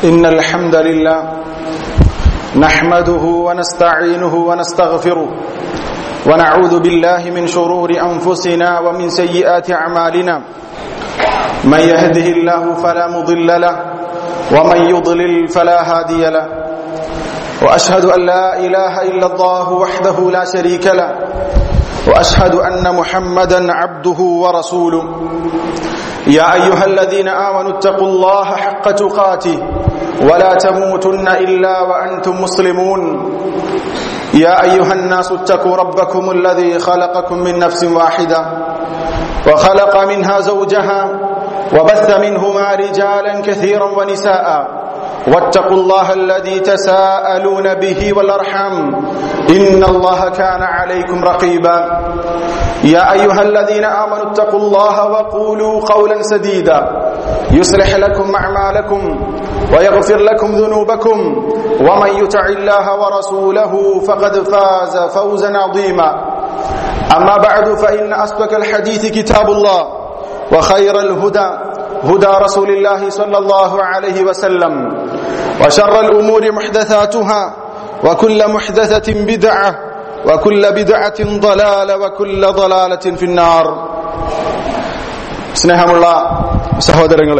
إن الحمد لله نحمده ونستعينه ونستغفره ونعوذ بالله من شرور أنفسنا ومن سيئات أعمالنا من يهده الله فلا مضل له ومن يضلل فلا هادي له وأشهد أن لا إله إلا الله وحده لا شريك له واشهد ان محمدا عبده ورسوله يا ايها الذين امنوا اتقوا الله حق تقاته ولا تموتن الا وانتم مسلمون يا ايها الناس اتقوا ربكم الذي خلقكم من نفس واحده وخلق منها زوجها وبث منهما رجالا كثيرا ونساء واتقوا الله الذي تساءلون به والارحام ان الله كان عليكم رقيبا يا ايها الذين امنوا اتقوا الله وقولوا قولا سديدا يصلح لكم اعمالكم ويغفر لكم ذنوبكم ومن يطع الله ورسوله فقد فاز فوزا عظيما اما بعد فان اصدق الحديث كتاب الله وخير الهدى هدى رسول الله صلى الله عليه وسلم وشر الأمور محدثاتها وكل محدثة بدعة وكل بدعة ضلالة وكل ضلالة في النار സ്നേഹമുള്ള സഹോദരങ്ങളെ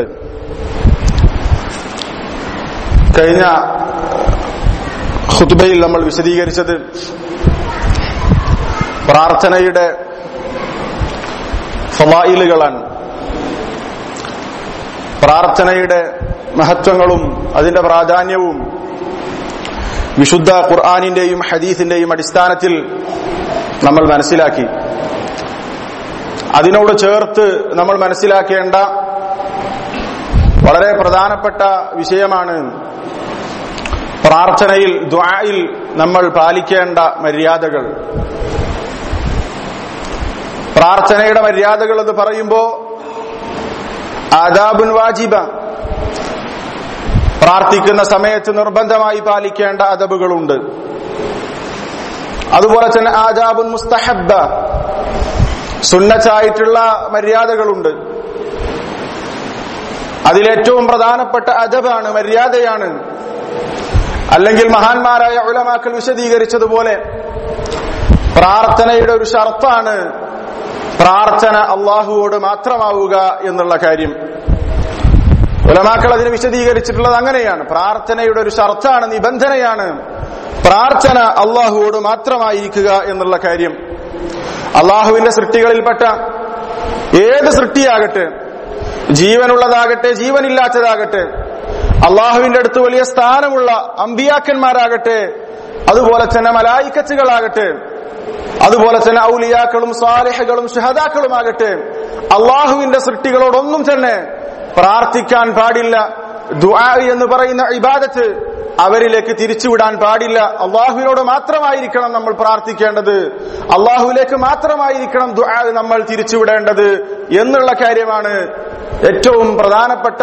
കഴിഞ്ഞ ഖുത്ബയിൽ നമ്മൾ വിശദീകരിച്ചത് പ്രാർത്ഥനയുടെ ഫലായിലുകളാണ് പ്രാർത്ഥനയുടെ മഹത്വങ്ങളും അതിന്റെ പ്രാധാന്യവും വിശുദ്ധ ഖുർആാനിന്റെയും ഹദീസിന്റെയും അടിസ്ഥാനത്തിൽ നമ്മൾ മനസ്സിലാക്കി അതിനോട് ചേർത്ത് നമ്മൾ മനസ്സിലാക്കേണ്ട വളരെ പ്രധാനപ്പെട്ട വിഷയമാണ് പ്രാർത്ഥനയിൽ ദ്വായിൽ നമ്മൾ പാലിക്കേണ്ട മര്യാദകൾ പ്രാർത്ഥനയുടെ മര്യാദകൾ എന്ന് പറയുമ്പോൾ ആദാബുൻ വാജിബ പ്രാർത്ഥിക്കുന്ന സമയത്ത് നിർബന്ധമായി പാലിക്കേണ്ട അദബുകളുണ്ട് അതുപോലെ തന്നെ ആദാബുൻ മുസ്തഹബ സുന്നച്ചായിട്ടുള്ള മര്യാദകളുണ്ട് അതിലേറ്റവും പ്രധാനപ്പെട്ട അദബാണ് മര്യാദയാണ് അല്ലെങ്കിൽ മഹാന്മാരായ ഉലമാക്കൾ വിശദീകരിച്ചതുപോലെ പ്രാർത്ഥനയുടെ ഒരു ഷർത്താണ് പ്രാർത്ഥന അള്ളാഹുവോട് മാത്രമാവുക എന്നുള്ള കാര്യം ഉലമാക്കൾ അതിനെ വിശദീകരിച്ചിട്ടുള്ളത് അങ്ങനെയാണ് പ്രാർത്ഥനയുടെ ഒരു ഷർത്താണ് നിബന്ധനയാണ് പ്രാർത്ഥന അള്ളാഹുവോട് മാത്രമായിരിക്കുക എന്നുള്ള കാര്യം അള്ളാഹുവിന്റെ സൃഷ്ടികളിൽപ്പെട്ട ഏത് സൃഷ്ടിയാകട്ടെ ജീവനുള്ളതാകട്ടെ ജീവനില്ലാത്തതാകട്ടെ അള്ളാഹുവിന്റെ അടുത്ത് വലിയ സ്ഥാനമുള്ള അമ്പിയാക്കന്മാരാകട്ടെ അതുപോലെ തന്നെ മലായിക്കച്ചുകളാകട്ടെ അതുപോലെ തന്നെ ഔലിയാക്കളും സാലിഹകളും ഷഹദാക്കളുമാകട്ടെ അള്ളാഹുവിന്റെ സൃഷ്ടികളോടൊന്നും തന്നെ പ്രാർത്ഥിക്കാൻ പാടില്ല ദുആ എന്ന് പറയുന്ന ഇബാദത്ത് അവരിലേക്ക് തിരിച്ചുവിടാൻ പാടില്ല അള്ളാഹുവിനോട് മാത്രമായിരിക്കണം നമ്മൾ പ്രാർത്ഥിക്കേണ്ടത് അള്ളാഹുവിലേക്ക് മാത്രമായിരിക്കണം ദുആ നമ്മൾ തിരിച്ചുവിടേണ്ടത് എന്നുള്ള കാര്യമാണ് ഏറ്റവും പ്രധാനപ്പെട്ട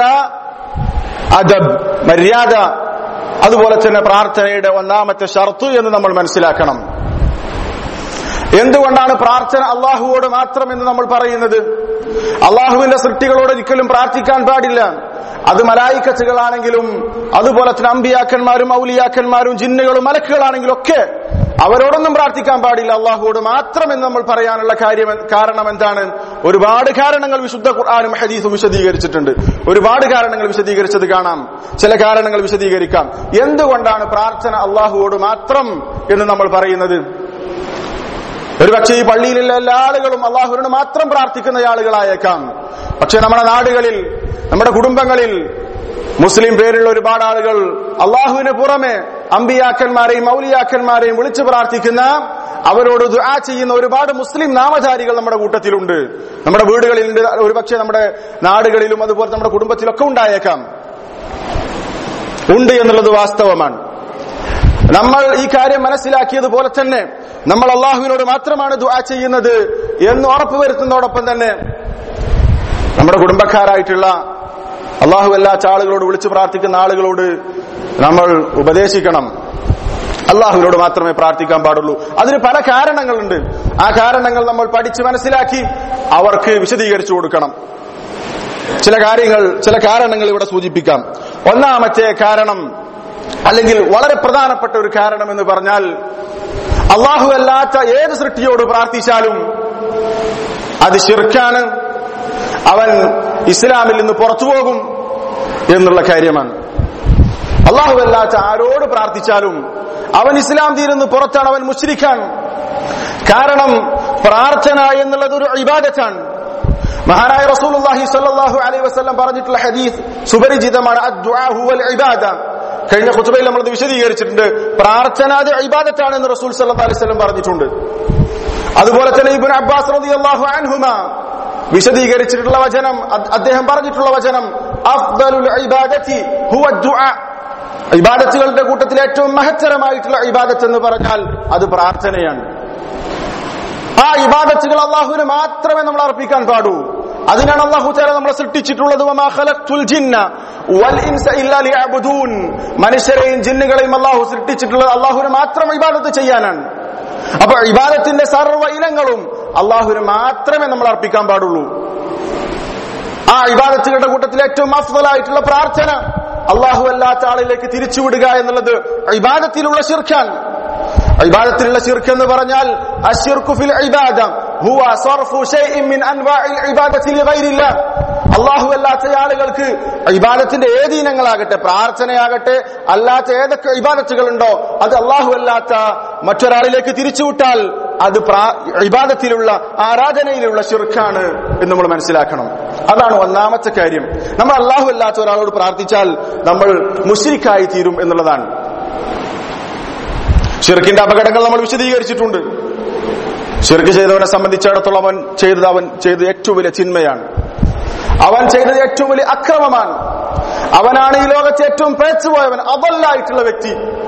അദബ് മര്യാദ അതുപോലെ തന്നെ പ്രാർത്ഥനയുടെ ഒന്നാമത്തെ ഷർത്തു എന്ന് നമ്മൾ മനസ്സിലാക്കണം എന്തുകൊണ്ടാണ് പ്രാർത്ഥന അള്ളാഹുവോട് മാത്രം എന്ന് നമ്മൾ പറയുന്നത് അള്ളാഹുവിന്റെ സൃഷ്ടികളോട് ഒരിക്കലും പ്രാർത്ഥിക്കാൻ പാടില്ല അത് മലായിക്കച്ചുകളാണെങ്കിലും അതുപോലെ തന്നെ അമ്പിയാക്കന്മാരും ഔലിയാക്കന്മാരും ജിന്നുകളും മലക്കുകളാണെങ്കിലും ഒക്കെ അവരോടൊന്നും പ്രാർത്ഥിക്കാൻ പാടില്ല അള്ളാഹുവോട് മാത്രം എന്ന് നമ്മൾ പറയാനുള്ള കാര്യം കാരണം എന്താണ് ഒരുപാട് കാരണങ്ങൾ വിശുദ്ധ ഖുർആാനും ഹദീസും വിശദീകരിച്ചിട്ടുണ്ട് ഒരുപാട് കാരണങ്ങൾ വിശദീകരിച്ചത് കാണാം ചില കാരണങ്ങൾ വിശദീകരിക്കാം എന്തുകൊണ്ടാണ് പ്രാർത്ഥന അള്ളാഹുവോട് മാത്രം എന്ന് നമ്മൾ പറയുന്നത് ഒരുപക്ഷെ ഈ പള്ളിയിലുള്ള എല്ലാ ആളുകളും അള്ളാഹുവിനോട് മാത്രം പ്രാർത്ഥിക്കുന്ന ആളുകളായേക്കാം പക്ഷെ നമ്മുടെ നാടുകളിൽ നമ്മുടെ കുടുംബങ്ങളിൽ മുസ്ലിം പേരുള്ള ഒരുപാട് ആളുകൾ അള്ളാഹുവിന് പുറമെ അമ്പിയാക്കന്മാരെയും മൗലിയാക്കന്മാരെയും വിളിച്ചു പ്രാർത്ഥിക്കുന്ന അവരോട് ദുആ ചെയ്യുന്ന ഒരുപാട് മുസ്ലിം നാമധാരികൾ നമ്മുടെ കൂട്ടത്തിലുണ്ട് നമ്മുടെ വീടുകളിലുണ്ട് ഒരുപക്ഷെ നമ്മുടെ നാടുകളിലും അതുപോലെ നമ്മുടെ കുടുംബത്തിലൊക്കെ ഉണ്ടായേക്കാം ഉണ്ട് എന്നുള്ളത് വാസ്തവമാണ് നമ്മൾ ഈ കാര്യം മനസ്സിലാക്കിയതുപോലെ തന്നെ നമ്മൾ അള്ളാഹുവിനോട് മാത്രമാണ് ദുആ ചെയ്യുന്നത് എന്ന് ഉറപ്പുവരുത്തുന്നതോടൊപ്പം തന്നെ നമ്മുടെ കുടുംബക്കാരായിട്ടുള്ള അള്ളാഹു അല്ലാത്ത ആളുകളോട് വിളിച്ചു പ്രാർത്ഥിക്കുന്ന ആളുകളോട് നമ്മൾ ഉപദേശിക്കണം അള്ളാഹുവിനോട് മാത്രമേ പ്രാർത്ഥിക്കാൻ പാടുള്ളൂ അതിന് പല കാരണങ്ങളുണ്ട് ആ കാരണങ്ങൾ നമ്മൾ പഠിച്ച് മനസ്സിലാക്കി അവർക്ക് വിശദീകരിച്ചു കൊടുക്കണം ചില കാര്യങ്ങൾ ചില കാരണങ്ങൾ ഇവിടെ സൂചിപ്പിക്കാം ഒന്നാമത്തെ കാരണം അല്ലെങ്കിൽ വളരെ പ്രധാനപ്പെട്ട ഒരു കാരണം എന്ന് പറഞ്ഞാൽ അള്ളാഹു അല്ലാത്ത ഏത് സൃഷ്ടിയോട് പ്രാർത്ഥിച്ചാലും അത് ശിർക്കാണ് അവൻ ഇസ്ലാമിൽ നിന്ന് പുറത്തു പോകും എന്നുള്ള കാര്യമാണ് അള്ളാഹു അല്ലാത്ത ആരോട് പ്രാർത്ഥിച്ചാലും അവൻ ഇസ്ലാം തീരുന്ന് പുറത്താണ് അവൻ മുശ്രിക്കാണ് കാരണം പ്രാർത്ഥന എന്നുള്ളത് ഒരു ഇബാദത്താണ് മഹാനായ റസൂലുള്ളാഹി സ്വല്ലല്ലാഹു അലൈഹി വസല്ലം പറഞ്ഞിട്ടുള്ള ഹദീസ് സുപരിചിതമാണ് അദ്ദുആ ഹുവൽ ഇബാദ കഴിഞ്ഞ ഖുതുബയിൽ നമ്മൾ ഇത് വിശദീകരിച്ചിട്ടുണ്ട് പ്രാർത്ഥന അത് ഇബാദത്താണ് എന്ന് റസൂൽ സല്ലല്ലാഹു അലൈഹി വസല്ലം പറഞ്ഞിട്ടുണ്ട് അതുപോലെ തന്നെ ഇബ്നു അബ്ബാസ് റളിയല്ലാഹു അൻഹുമ വിശദീകരിച്ചിട്ടുള്ള വചനം അദ്- അദ്ദേഹം പറഞ്ഞിട്ടുള്ള വചനം അഫ്ദലുൽ ഇബാദത്തി ഹുവ ദുആ ഇബാദത്തുകളുടെ കൂട്ടത്തിൽ ഏറ്റവും മഹത്തരമായിട്ടുള്ള ഇബാദത്ത് എന്ന് പറഞ്ഞാൽ അത് പ്രാർത്ഥനയാണ് ആ ഇബാദത്തുകൾ അള്ളാഹുവിന് മാത്രമേ നമ്മൾ അർപ്പിക്കാൻ പാടൂ അതിനാണ് അള്ളാഹു താല നമ്മളെ സൃഷ്ടിച്ചിട്ടുള്ളത് വമാ ഖലഖ്തുൽ ജിന്ന വൽ ഇൻസ ഇല്ലാ ലിയഅ്ബുദൂൻ മനുഷ്യരെയും ജിന്നുകളെയും അള്ളാഹു സൃഷ്ടിച്ചിട്ടുള്ളത് അള്ളാഹുവിന് മാത്രം ഇബാദത്ത് ചെയ്യാനാണ് അപ്പൊ ഇബാദത്തിന്റെ സർവ്വ ഇനങ്ങളും അള്ളാഹുവിന് മാത്രമേ നമ്മൾ അർപ്പിക്കാൻ പാടുള്ളൂ ആ ഇബാദത്തുകളുടെ കൂട്ടത്തിൽ ഏറ്റവും അഫ്ദലായിട്ടുള്ള പ്രാർത്ഥന അള്ളാഹു അല്ലാത്ത ആളിലേക്ക് തിരിച്ചുവിടുക എന്നുള്ളത് ഇബാദത്തിലുള്ള ശിർഖാൻ ഇബാദത്തിലുള്ള ശിർക്ക് എന്ന് പറഞ്ഞാൽ അശ്ശിർക്കു ഫിൽ ഇബാദ ഹുവ സർഫു ശൈഇൻ മിൻ അൻവാഇൽ ഇബാദത്തി ലിഗൈരില്ലാഹ് അള്ളാഹു അല്ലാത്ത ആളുകൾക്ക് ഇബാദത്തിന്റെ ഏത് ഇനങ്ങളാകട്ടെ പ്രാർത്ഥനയാകട്ടെ അല്ലാത്ത ഏതൊക്കെ ഇബാദത്തുകളുണ്ടോ അത് അള്ളാഹു അല്ലാത്ത മറ്റൊരാളിലേക്ക് തിരിച്ചുവിട്ടാൽ അത് പ്രാ- ഇബാദത്തിലുള്ള ആരാധനയിലുള്ള ശിർക്കാണ് എന്ന് നമ്മൾ മനസ്സിലാക്കണം അതാണ് ഒന്നാമത്തെ കാര്യം നമ്മൾ അള്ളാഹു അല്ലാത്ത ഒരാളോട് പ്രാർത്ഥിച്ചാൽ നമ്മൾ മുശ്രിക്കായി തീരും എന്നുള്ളതാണ് ഷിർക്കിന്റെ അപകടങ്ങൾ നമ്മൾ വിശദീകരിച്ചിട്ടുണ്ട് ഷിർക്ക് ചെയ്തവനെ സംബന്ധിച്ചിടത്തോളം അവൻ ചെയ്തത് അവൻ ചെയ്തത് ഏറ്റവും വലിയ ചിന്മയാണ് അവൻ ചെയ്തത് ഏറ്റവും വലിയ അക്രമമാണ് അവനാണ് ഈ ലോകത്തെ ഏറ്റവും പേച്ചുപോയവൻ അവല്ലായിട്ടുള്ള വ്യക്തി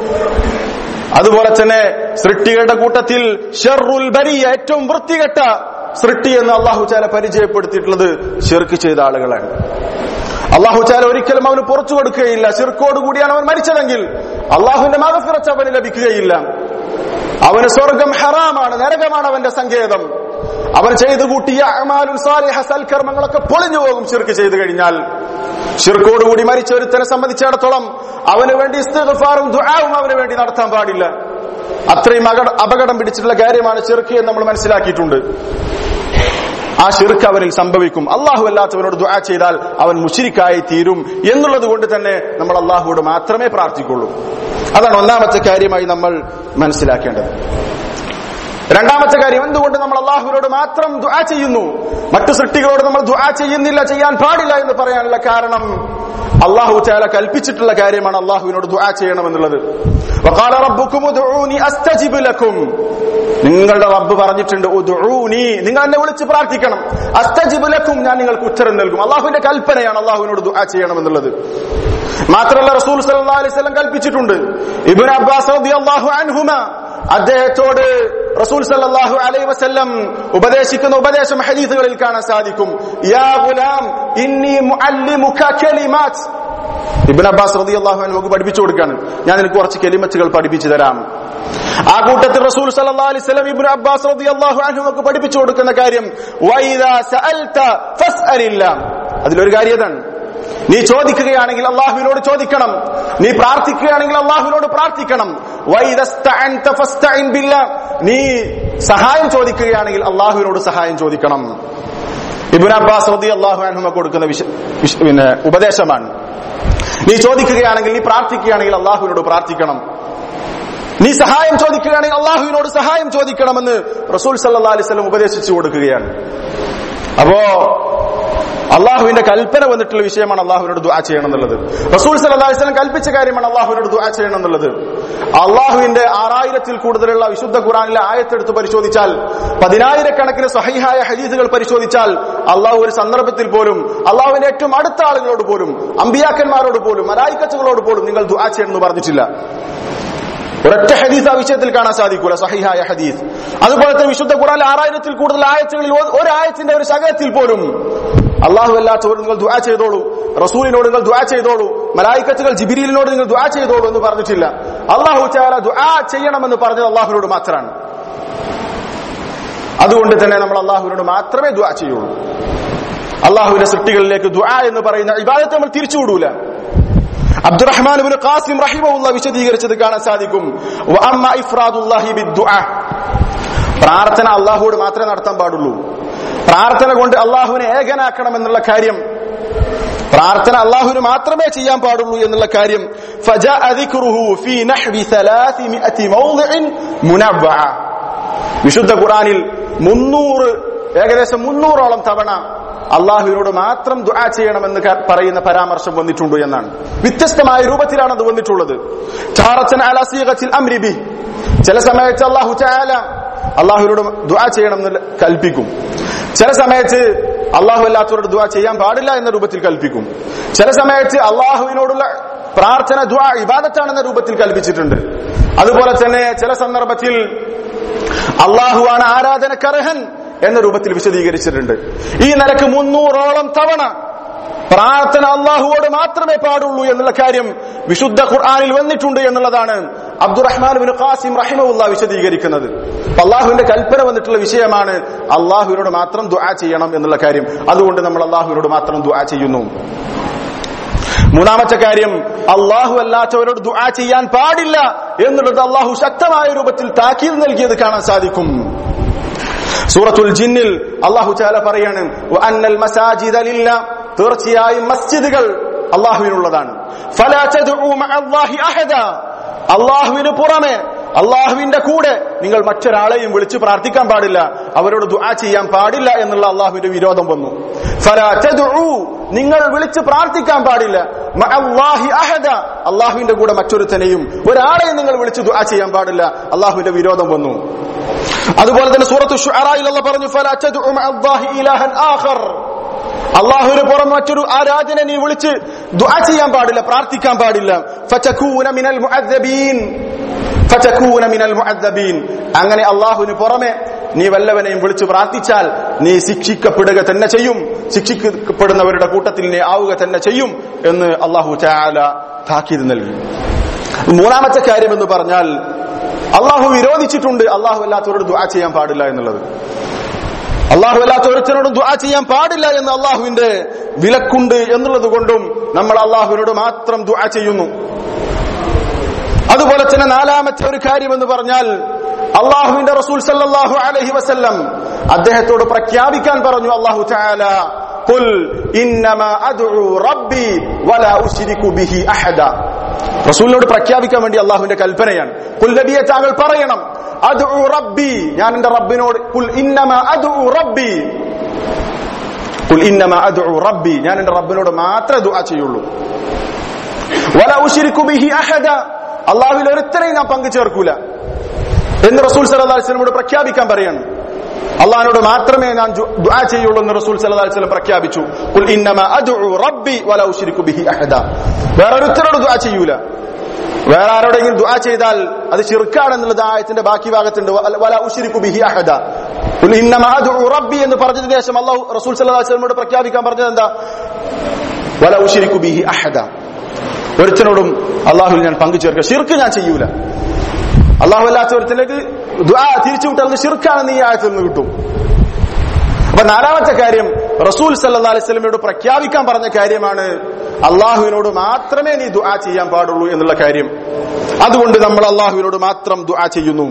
അതുപോലെ തന്നെ സൃഷ്ടികളുടെ കൂട്ടത്തിൽ ഷെറുൽ ബരിയ ഏറ്റവും വൃത്തികെട്ട സൃഷ്ടി എന്ന് അള്ളാഹു ചാല പരിചയപ്പെടുത്തിയിട്ടുള്ളത് ഷിർക്ക് ചെയ്ത ആളുകളാണ് അള്ളാഹു ചാല ഒരിക്കലും അവന് പുറത്തു കൊടുക്കുകയില്ല ഷിർക്കോട് കൂടിയാണ് അവൻ മരിച്ചതെങ്കിൽ അള്ളാഹുവിന്റെ മകഫിറച്ച് അവന് ലഭിക്കുകയില്ല അവന് സ്വർഗം ഹറാമാണ് നരകമാണ് അവന്റെ സങ്കേതം അവൻ ചെയ്തു കൂട്ടിയ അമാലുൽ സാലിഹ സൽക്കർമ്മങ്ങളൊക്കെ പൊളിഞ്ഞു പോകും ഷിർക്ക് ചെയ്തു കഴിഞ്ഞാൽ ഷിർക്കോടുകൂടി മരിച്ച ഒരുത്തനെ സംബന്ധിച്ചിടത്തോളം അവന് വേണ്ടി ഇസ്തിഗ്ഫാറും ദുആവും അവന് വേണ്ടി നടത്താൻ പാടില്ല അത്രയും അകട- അപകടം പിടിച്ചിട്ടുള്ള കാര്യമാണ് ഷിർക്ക് എന്ന് നമ്മൾ മനസ്സിലാക്കിയിട്ടുണ്ട് ആ ഷിർക്ക് അവനിൽ സംഭവിക്കും അള്ളാഹു അല്ലാത്തവനോട് ദുആ ചെയ്താൽ അവൻ മുഷിരിക്കായി തീരും എന്നുള്ളത് കൊണ്ട് തന്നെ നമ്മൾ അള്ളാഹുവോട് മാത്രമേ പ്രാർത്ഥിക്കുള്ളൂ അതാണ് ഒന്നാമത്തെ കാര്യമായി നമ്മൾ മനസ്സിലാക്കേണ്ടത് രണ്ടാമത്തെ കാര്യം എന്തുകൊണ്ട് നമ്മൾ അള്ളാഹുവിനോട് മാത്രം ദുആ ചെയ്യുന്നു മറ്റു സൃഷ്ടികളോട് നമ്മൾ ദുആ ചെയ്യുന്നില്ല ചെയ്യാൻ പാടില്ല എന്ന് പറയാനുള്ള കാരണം അള്ളാഹു ചാല കൽപ്പിച്ചിട്ടുള്ള കാര്യമാണ് അള്ളാഹുവിനോട് ദുആ ചെയ്യണമെന്നുള്ളത് വഖാല റബ്ബുക്കും ഉദ്ഉനി അസ്തജിബ് ലക്കും നിങ്ങളുടെ റബ്ബ് പറഞ്ഞിട്ടുണ്ട് ഉദ്ഉനി നിങ്ങൾ എന്നെ വിളിച്ച് പ്രാർത്ഥിക്കണം അസ്തജിബ് ലക്കും ഞാൻ നിങ്ങൾക്ക് ഉത്തരം നൽകും അള്ളാഹുവിന്റെ കൽപ്പനയാണ് അള്ളാഹുവിനോട് ദുആ ചെയ്യണമെന്നുള്ളത് മാത്രമല്ല റസൂൽ സല്ലല്ലാഹു അലൈഹി വസല്ലം കൽപ്പിച്ചിട്ടുണ്ട് ഇബ്നു അബ്ബാസ് റളിയല്ലാഹു അൻഹുമ അദ്ദേഹത്തോട് റസൂൽ സല്ലല്ലാഹു അലൈഹി വസല്ലം ഉപദേശിക്കുന്ന ഉപദേശം ഹദീസുകളിൽ കാണാൻ സാധിക്കും യാ ഗുലാം ഇന്നി മുഅല്ലിമുക കലിമാത്ത് ഇബ്നു അബ്ബാസ് റളിയല്ലാഹു അൻഹു നമുക്ക് പഠിപ്പിച്ചു കൊടുക്കാണ് ഞാൻ നിനക്ക് കുറച്ച് കെലിമത്തുകൾ പഠിപ്പിച്ചു തരാം ആ കൂട്ടത്തിൽ റസൂൽ സല്ലല്ലാഹു അലൈഹി വസല്ലം ഇബ്നു അബ്ബാസ് റളിയല്ലാഹു അൻഹു നമുക്ക് പഠിപ്പിച്ചു കൊടുക്കുന്ന കാര്യം വൈദാ സഅൽത ഫസ്അലില്ലാ അതിലൊരു കാര്യം ഇതാണ് നീ ചോദിക്കുകയാണെങ്കിൽ അള്ളാഹുവിനോട് ചോദിക്കണം നീ പ്രാർത്ഥിക്കുകയാണെങ്കിൽ അള്ളാഹുവിനോട് പ്രാർത്ഥിക്കണം വൈദസ്തഅൻത ഫസ്തഇൻ ബില്ലാ. നീ സഹായം ചോദിക്കുകയാണെങ്കിൽ അള്ളാഹുവിനോട് സഹായം ചോദിക്കണം ഇബുൻ അബ്ബാസ് റതി അള്ളാഹു അൻഹുമ കൊടുക്കുന്ന വിശ- വിശ- പിന്നെ ഉപദേശമാണ് നീ ചോദിക്കുകയാണെങ്കിൽ നീ പ്രാർത്ഥിക്കുകയാണെങ്കിൽ അള്ളാഹുവിനോട് പ്രാർത്ഥിക്കണം നീ സഹായം ചോദിക്കുകയാണെങ്കിൽ അള്ളാഹുവിനോട് സഹായം ചോദിക്കണമെന്ന് റസൂൽ സല്ലാ അലൈവല്ലം ഉപദേശിച്ചു കൊടുക്കുകയാണ് അപ്പോ അള്ളാഹുവിന്റെ കൽപ്പന വന്നിട്ടുള്ള വിഷയമാണ് അള്ളാഹുവിനോട് ദുആ ചെയ്യണം എന്നുള്ളത് റസൂൽ സല്ലല്ലാഹു അലൈഹി വസല്ലം കൽപ്പിച്ച കാര്യമാണ് അള്ളാഹുവിനോട് ദുആ ചെയ്യണം എന്നുള്ളത് അള്ളാഹുവിന്റെ ആറായിരത്തിൽ കൂടുതലുള്ള വിശുദ്ധ ഖുറാനിലെ ആയത്തെടുത്ത് പരിശോധിച്ചാൽ പതിനായിരക്കണക്കിന് സഹിഹായ ഹദീസുകൾ പരിശോധിച്ചാൽ അള്ളാഹു ഒരു സന്ദർഭത്തിൽ പോലും അള്ളാഹുവിന്റെ ഏറ്റവും അടുത്ത ആളുകളോട് പോലും അമ്പിയാക്കന്മാരോട് പോലും മലായിക്കച്ചുകളോട് പോലും നിങ്ങൾ ദുആ ചെയ്യണം എന്ന് പറഞ്ഞിട്ടില്ല ഒരൊറ്റ ഹദീസ് ആ വിഷയത്തിൽ കാണാൻ സാധിക്കൂല സഹിഹായ ഹദീസ് അതുപോലെ തന്നെ വിശുദ്ധ ഖുറാൻ ആറായിരത്തിൽ കൂടുതൽ ആയത്തുകളിൽ ഒ- ഒരു ആയത്തിന്റെ ഒരു ശകലത്തിൽ പോലും അള്ളാഹു അല്ലാത്തവർ നിങ്ങൾ ദുആ ചെയ്തോളൂ റസൂലിനോട് നിങ്ങൾ ദുആ ചെയ്തോളൂ മലായിക്കത്തുകൾ ജിബിരിലിനോട് നിങ്ങൾ ദുആ ചെയ്തോളൂ എന്ന് പറഞ്ഞിട്ടില്ല അള്ളാഹു ചാല ദുആ ചെയ്യണമെന്ന് പറഞ്ഞത് അള്ളാഹുവിനോട് മാത്രമാണ് അതുകൊണ്ട് തന്നെ നമ്മൾ അള്ളാഹുവിനോട് മാത്രമേ ദുആ ചെയ്യുള്ളൂ അള്ളാഹുവിന്റെ സൃഷ്ടികളിലേക്ക് ദുആ എന്ന് പറയുന്ന ഇബാദത്ത് നമ്മൾ തിരിച്ചുവിടൂല അബ്ദുറഹ്മാൻ ഇബ്നു ഖാസിം റഹിമഹുള്ള വിശദീകരിച്ചത് കാണാൻ സാധിക്കും വഅമ്മ ഇഫ്രാദുല്ലാഹി ബിദ്ദുആ പ്രാർത്ഥന അള്ളാഹുവോട് മാത്രമേ നടത്താൻ പാടുള്ളൂ പ്രാർത്ഥന കൊണ്ട് അള്ളാഹുവിനെ ഏകനാക്കണം എന്നുള്ള കാര്യം പ്രാർത്ഥന അള്ളാഹുവിന് മാത്രമേ ചെയ്യാൻ പാടുള്ളൂ എന്നുള്ള കാര്യം فجاء ذكره في نحو 300 موضع منوعة വിശുദ്ധ ഖുറാനിൽ മുന്നൂറ് ഏകദേശം മുന്നൂറോളം തവണ അള്ളാഹുവിനോട് മാത്രം ദുആ ചെയ്യണമെന്ന് ക- പറയുന്ന പരാമർശം വന്നിട്ടുണ്ട് എന്നാണ് വ്യത്യസ്തമായ രൂപത്തിലാണ് അത് വന്നിട്ടുള്ളത് ടാറത്തൻ അലാ സീഗത്തിൽ അംരി ബി. ചില സമയത്ത് അള്ളാഹു ചായാല അള്ളാഹുവിനോട് ദുആ ചെയ്യണം എന്ന് കൽപ്പിക്കും ചില സമയത്ത് അള്ളാഹു അല്ലാത്തവരോട് ദുആ ചെയ്യാൻ പാടില്ല എന്ന രൂപത്തിൽ കൽപ്പിക്കും ചില സമയത്ത് അള്ളാഹുവിനോടുള്ള പ്രാർത്ഥന ദുആ ഇബാദത്താണെന്ന രൂപത്തിൽ കൽപ്പിച്ചിട്ടുണ്ട് അതുപോലെ തന്നെ ചില സന്ദർഭത്തിൽ അള്ളാഹുവാണ് ആരാധനക്കർഹൻ എന്ന രൂപത്തിൽ വിശദീകരിച്ചിട്ടുണ്ട് ഈ നിലക്ക് മുന്നൂറോളം തവണ പ്രാർത്ഥന അള്ളാഹുവോട് മാത്രമേ പാടുള്ളൂ എന്നുള്ള കാര്യം വിശുദ്ധ ഖുർആനിൽ വന്നിട്ടുണ്ട് എന്നുള്ളതാണ് അബ്ദുറഹ്മാൻ ബിൻ ഖാസിം റഹിമുല്ല വിശദീകരിക്കുന്നത് അപ്പൊ അള്ളാഹുവിന്റെ കൽപ്പന വന്നിട്ടുള്ള വിഷയമാണ് അള്ളാഹുവിനോട് മാത്രം ദുആ ചെയ്യണം എന്നുള്ള കാര്യം അതുകൊണ്ട് നമ്മൾ അള്ളാഹുവിനോട് മാത്രം ദുആ ചെയ്യുന്നു മൂന്നാമത്തെ കാര്യം അള്ളാഹു അല്ലാത്തവരോട് ദുആ ചെയ്യാൻ പാടില്ല എന്നുള്ളത് അള്ളാഹു ശക്തമായ രൂപത്തിൽ താക്കീത് നൽകിയത് കാണാൻ സാധിക്കും സൂറത്തുൽ ജിന്നിൽ അള്ളാഹു ചാല പറയാണ് "വഅന്നൽ മസാജിദ ലില്ല." തീർച്ചയായും മസ്ജിദുകൾ അള്ളാഹുവിനുള്ളതാണ് ഫലാ തദ്ഉ മഅല്ലാഹി അഹദ. അള്ളാഹുവിന് പുറമെ അള്ളാഹുവിന്റെ കൂടെ നിങ്ങൾ മറ്റൊരാളെയും വിളിച്ച് പ്രാർത്ഥിക്കാൻ പാടില്ല അവരോട് ദുആ ചെയ്യാൻ പാടില്ല എന്നുള്ള അള്ളാഹുവിന്റെ വിരോധം വന്നു ഫലാ തദ്ഉ. നിങ്ങൾ വിളിച്ച് പ്രാർത്ഥിക്കാൻ പാടില്ല മഅല്ലാഹി അഹദ. അള്ളാഹുവിന്റെ കൂടെ മറ്റൊരുത്തനെയും ഒരാളെയും നിങ്ങൾ വിളിച്ച് ദുആ ചെയ്യാൻ പാടില്ല അള്ളാഹുവിന്റെ വിരോധം വന്നു അതുപോലെ തന്നെ സൂറത്ത് ഷുഅറയിൽ അല്ലാഹ് പറഞ്ഞു ഫലാ തദ്ഉ മഅല്ലാഹി ഇലാഹൻ ആഖർ അള്ളാഹുവിന് പുറം മറ്റൊരു ആരാധന നീ വിളിച്ച് ദുആ ചെയ്യാൻ പാടില്ല പ്രാർത്ഥിക്കാൻ പാടില്ല ഫതകൂന മിനൽ മുഅദ്ദബീൻ ഫതകൂന മിനൽ മുഅദ്ദബീൻ അങ്ങനെ അള്ളാഹുവിന് പുറമെ നീ വല്ലവനെയും വിളിച്ച് പ്രാർത്ഥിച്ചാൽ നീ ശിക്ഷിക്കപ്പെടുക തന്നെ ചെയ്യും ശിക്ഷിക്കപ്പെടുന്നവരുടെ കൂട്ടത്തിൽ നീ ആവുക തന്നെ ചെയ്യും എന്ന് അള്ളാഹു ചാല താക്കീത് നൽകി മൂന്നാമത്തെ കാര്യം എന്ന് പറഞ്ഞാൽ അള്ളാഹു വിരോധിച്ചിട്ടുണ്ട് അള്ളാഹു അല്ലാത്തവരോട് ദുആ ചെയ്യാൻ പാടില്ല എന്നുള്ളത് അള്ളാഹു അല്ലാത്ത ഒരുത്തനോടും ദുആ ചെയ്യാൻ പാടില്ല എന്ന് അള്ളാഹുവിന്റെ വിലക്കുണ്ട് എന്നുള്ളത് കൊണ്ടും നമ്മൾ അള്ളാഹുവിനോട് മാത്രം ദുആ ചെയ്യുന്നു അതുപോലെ തന്നെ നാലാമത്തെ ഒരു കാര്യം എന്ന് പറഞ്ഞാൽ അള്ളാഹുവിന്റെ റസൂൽ സല്ലല്ലാഹു അലൈഹി വസല്ലം അദ്ദേഹത്തോട് പ്രഖ്യാപിക്കാൻ പറഞ്ഞു അള്ളാഹു തആല ഖുൽ ഇന്നമാ അദ്ഉ റബ്ബി വലാ ഉശ്രികു ബിഹി അഹദ റസൂലിനോട് പ്രഖ്യാപിക്കാൻ വേണ്ടി അള്ളാഹുവിന്റെ കൽപ്പനയാണ് ഖുൽ നബിയെ താങ്കൾ പറയണം അദ്ഉ റബ്ബി ഞാൻ എന്റെ റബ്ബിനോട് ഖുൽ ഇന്നമാ അദ്ഉ റബ്ബി ഖുൽ ഇന്നമാ അദ്ഉ റബ്ബി ഞാൻ എന്റെ റബ്ബിനോട് മാത്രമേ ദുആ ചെയ്യുള്ളൂ വലാ ഉശ്രികു ബിഹി അഹദ അള്ളാഹുവിൽ ഒരുത്തരെയും ഞാൻ പങ്കു ചേർക്കൂല എന്ന് റസൂൽ സല്ലല്ലാഹു അലൈഹി വസല്ലമയോട് പ്രഖ്യാപിക്കാൻ പറയാണ് അള്ളാഹിനോട് മാത്രമേ ഞാൻ ജു- ദുആ ചെയ്യുള്ളൂ എന്ന് റസൂൽ സല്ലല്ലാഹു അലൈഹി വസല്ലം പ്രഖ്യാപിച്ചു ഖുൽ ഇന്നമാ അദ്ഉ റബ്ബി വലാ ഉശ്രികു ബിഹി അഹദ വേറെ ഒരുത്തരോട് ദുആ ചെയ്യൂല വേറെ ആരോടെങ്കിലും ദുആ ചെയ്താൽ അത് ശിർക്കാണെന്നുള്ളത് ആയത്തിന്റെ ബാക്കി ഭാഗത്തുണ്ട് വല- വലാ ഉശ്രികു ബിഹി അഹദ ഖുൽ ഇന്നമാ അദ്ഉ റബ്ബി എന്ന് പറഞ്ഞതിന് ശേഷം അള്ളാഹു റസൂൽ സല്ലല്ലാഹു അലൈഹി വസല്ലമയോട് പ്രഖ്യാപിക്കാൻ പറഞ്ഞത് എന്താ വലാ ഉശ്രികു ബിഹി അഹദ ഒരുത്തനോടും അള്ളാഹുവിൽ ഞാൻ പങ്കു ചേർക്കുക ഷിർക്ക് ഞാൻ ചെയ്യൂല അള്ളാഹു അല്ലാത്ത ഒരുത്തിലേക്ക് ദുആ തിരിച്ചു വിട്ടാൽ അത് ഷിർക്കാണെന്ന് ഈ ആയത്തിൽ നിന്ന് കിട്ടും അപ്പൊ നാലാമത്തെ കാര്യം റസൂൽ സല്ലല്ലാഹു അലൈഹി വസല്ലമയോട് പ്രഖ്യാപിക്കാൻ പറഞ്ഞ കാര്യമാണ് അള്ളാഹുവിനോട് മാത്രമേ നീ ദുആ ചെയ്യാൻ പാടുള്ളൂ എന്നുള്ള കാര്യം അതുകൊണ്ട് നമ്മൾ അള്ളാഹുവിനോട് മാത്രം ദുആ ചെയ്യുന്നു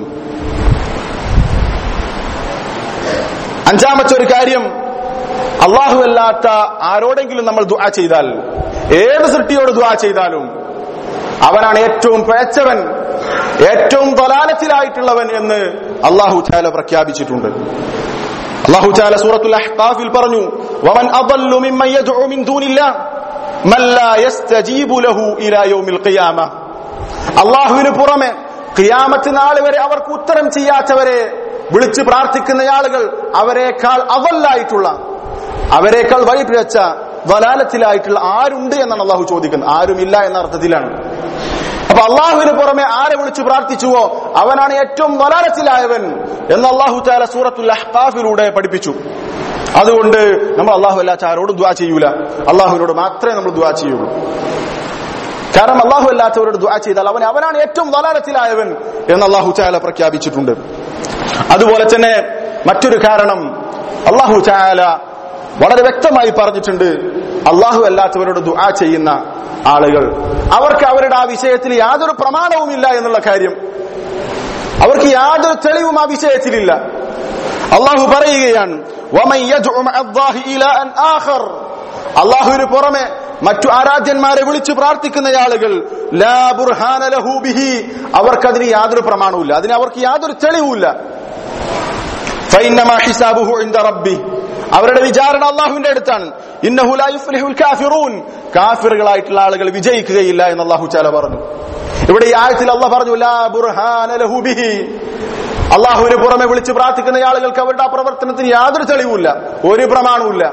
അഞ്ചാമത്തെ ഒരു കാര്യം അള്ളാഹു അല്ലാത്ത ആരോടെങ്കിലും നമ്മൾ ദുആ ചെയ്താൽ ഏത് സൃഷ്ടിയോട് ദുആ ചെയ്താലും അവനാണ് ഏറ്റവും പിഴച്ചവൻ ഏറ്റവും തൊലാലത്തിലായിട്ടുള്ളവൻ എന്ന് അള്ളാഹു ചാല പ്രഖ്യാപിച്ചിട്ടുണ്ട് അള്ളാഹു ചാല സൂറത്തുൽ അഹ്ഖാഫിൽ പറഞ്ഞു വമൻ അദല്ലു മിമ്മൻ യദ്ഉ മിൻ ദൂനില്ലാഹ് മൻ ലാ യസ്തജീബു ലഹു ഇലാ യൗമിൽ ഖിയാമ അള്ളാഹുവിന് പുറമെ ഖിയാമത്ത് നാൾ വരെ അവർക്ക് ഉത്തരം ചെയ്യാത്തവരെ വിളിച്ച് പ്രാർത്ഥിക്കുന്ന ആളുകൾ അവരെക്കാൾ അവല്ലായിട്ടുള്ള അവരെക്കാൾ വഴിപിഴച്ച വലാലത്തിലായിട്ടുള്ള ആരുണ്ട് എന്നാണ് അള്ളാഹു ചോദിക്കുന്നത് ആരുമില്ല എന്ന അർത്ഥത്തിലാണ് അപ്പൊ അള്ളാഹുവിന് പുറമെ ആരെ വിളിച്ച് പ്രാർത്ഥിച്ചുവോ അവനാണ് ഏറ്റവും വലാലത്തിലായവൻ എന്ന് അള്ളാഹു താല സൂറത്തുൽ അഹ്കാഫിലൂടെ പഠിപ്പിച്ചു അതുകൊണ്ട് നമ്മൾ അള്ളാഹു അല്ലാത്ത ആരോടും ദ്വാ ചെയ്യൂല അള്ളാഹുവിനോട് മാത്രമേ നമ്മൾ ദ്വാ ചെയ്യുള്ളൂ കാരണം അള്ളാഹു അല്ലാത്തവരോട് ദുആ ചെയ്താൽ അവൻ അവനാണ് ഏറ്റവും വലാലത്തിലായവൻ എന്ന് അള്ളാഹു ചാല പ്രഖ്യാപിച്ചിട്ടുണ്ട് അതുപോലെ തന്നെ മറ്റൊരു കാരണം അള്ളാഹു ചാല വളരെ വ്യക്തമായി പറഞ്ഞിട്ടുണ്ട് അള്ളാഹു അല്ലാത്തവരോട് ദുആ ചെയ്യുന്ന ആളുകൾ അവർക്ക് അവരുടെ ആ വിഷയത്തിൽ യാതൊരു പ്രമാണവുമില്ല എന്നുള്ള കാര്യം അവർക്ക് യാതൊരു തെളിവും ആ വിഷയത്തിലില്ല അള്ളാഹു പറയുകയാണ് "വമൻ യദ്ഉ മഅ അല്ലാഹി ഇലാഅൻ ആഖർ." അള്ളാഹുവിന് പുറമെ മറ്റു ആരാധ്യന്മാരെ വിളിച്ചു പ്രാർത്ഥിക്കുന്ന ആളുകൾ ലാ ബുർഹാന ലഹു ബിഹി അവർക്കതിന് യാതൊരു പ്രമാണവുമില്ല അതിന് അവർക്ക് യാതൊരു തെളിവുമില്ല ഫൈന്നമാ ഹിസാബുഹു ഇൻദ റബ്ബി അവരുടെ വിചാരണ അള്ളാഹുവിന്റെ അടുത്താണ് ഇന്നഹു ലാ യുഫ്ലിഹുൽ കാഫിറൂൻ കാഫിറുകളായിട്ടുള്ള ആളുകൾ വിജയിക്കുകയില്ല എന്ന് അള്ളാഹു ചാല പറഞ്ഞു ഇവിടെ ഈ ആയത്തിൽ അള്ളാഹ് പറഞ്ഞു ലാ ബുർഹാന ലഹു ബിഹി അള്ളാഹുവിന് പുറമെ വിളിച്ച് പ്രാർത്ഥിക്കുന്ന ആളുകൾക്ക് അവരുടെ ആ പ്രവർത്തനത്തിന് യാതൊരു തെളിവുമില്ല ഒരു പ്രമാണവുമില്ല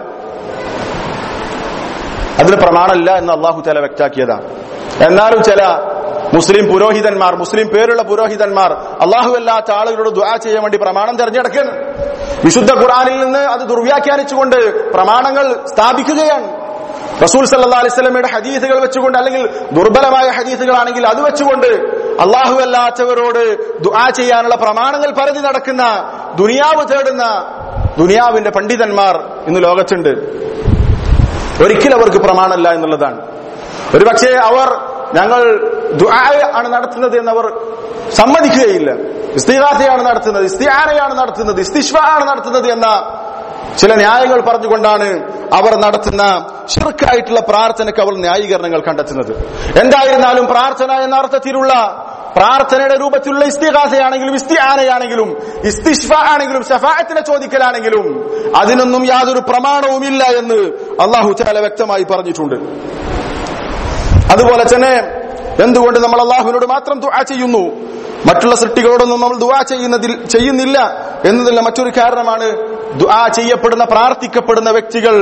അതിന് പ്രമാണമില്ല എന്ന് അള്ളാഹു ചാല വ്യക്താക്കിയതാണ് എന്നാലും ചില മുസ്ലിം പുരോഹിതന്മാർ മുസ്ലിം പേരുള്ള പുരോഹിതന്മാർ അള്ളാഹു അല്ലാത്ത ആളുകളോട് ദുആ ചെയ്യാൻ വേണ്ടി പ്രമാണം തെരഞ്ഞെടുക്കുന്നു വിശുദ്ധ ഖുറാനിൽ നിന്ന് അത് ദുർവ്യാഖ്യാനിച്ചുകൊണ്ട് പ്രമാണങ്ങൾ സ്ഥാപിക്കുകയാണ് റസൂൽ സല്ലാ അലിസ്ലമയുടെ ഹദീസുകൾ വെച്ചുകൊണ്ട് അല്ലെങ്കിൽ ദുർബലമായ ഹദീസുകളാണെങ്കിൽ അത് വെച്ചുകൊണ്ട് അള്ളാഹു അല്ലാത്തവരോട് ദുആ ചെയ്യാനുള്ള പ്രമാണങ്ങൾ പരതി നടക്കുന്ന ദുനിയാവ് തേടുന്ന ദുനിയാവിന്റെ പണ്ഡിതന്മാർ ഇന്ന് ലോകത്തുണ്ട് ഒരിക്കലും അവർക്ക് പ്രമാണമല്ല എന്നുള്ളതാണ് ഒരുപക്ഷെ അവർ ഞങ്ങൾ ദുആ ആണ് നടത്തുന്നത് എന്നവർ സമ്മതിക്കുകയില്ല ഇസ്തിഹാസയാണ് നടത്തുന്നത് ഇസ്തിഹാനയാണ് നടത്തുന്നത് ഇസ്തിഷ്വ ആണ് നടത്തുന്നത് എന്ന ചില ന്യായങ്ങൾ പറഞ്ഞുകൊണ്ടാണ് അവർ നടത്തുന്ന ഷിർക്കായിട്ടുള്ള പ്രാർത്ഥനയ്ക്ക് അവർ ന്യായീകരണങ്ങൾ കണ്ടെത്തുന്നത് എന്തായിരുന്നാലും പ്രാർത്ഥന എന്ന അർത്ഥത്തിലുള്ള പ്രാർത്ഥനയുടെ രൂപത്തിലുള്ള ഇസ്തിഹാസയാണെങ്കിലും ഇസ്തിഹാനയാണെങ്കിലും ഇസ്തിഷ്ഫ ആണെങ്കിലും ഷഫായത്തിനെ ചോദിക്കലാണെങ്കിലും അതിനൊന്നും യാതൊരു പ്രമാണവുമില്ല എന്ന് അള്ളാഹു ചാല വ്യക്തമായി പറഞ്ഞിട്ടുണ്ട് അതുപോലെ തന്നെ എന്തുകൊണ്ട് നമ്മൾ അള്ളാഹുവിനോട് മാത്രം ദുആ ചെയ്യുന്നു മറ്റുള്ള സൃഷ്ടികളോടൊന്നും നമ്മൾ ദുആ ചെയ്യുന്നതിൽ ചെയ്യുന്നില്ല എന്നതില്ല മറ്റൊരു കാരണമാണ് ദുആ ചെയ്യപ്പെടുന്ന പ്രാർത്ഥിക്കപ്പെടുന്ന വ്യക്തികൾ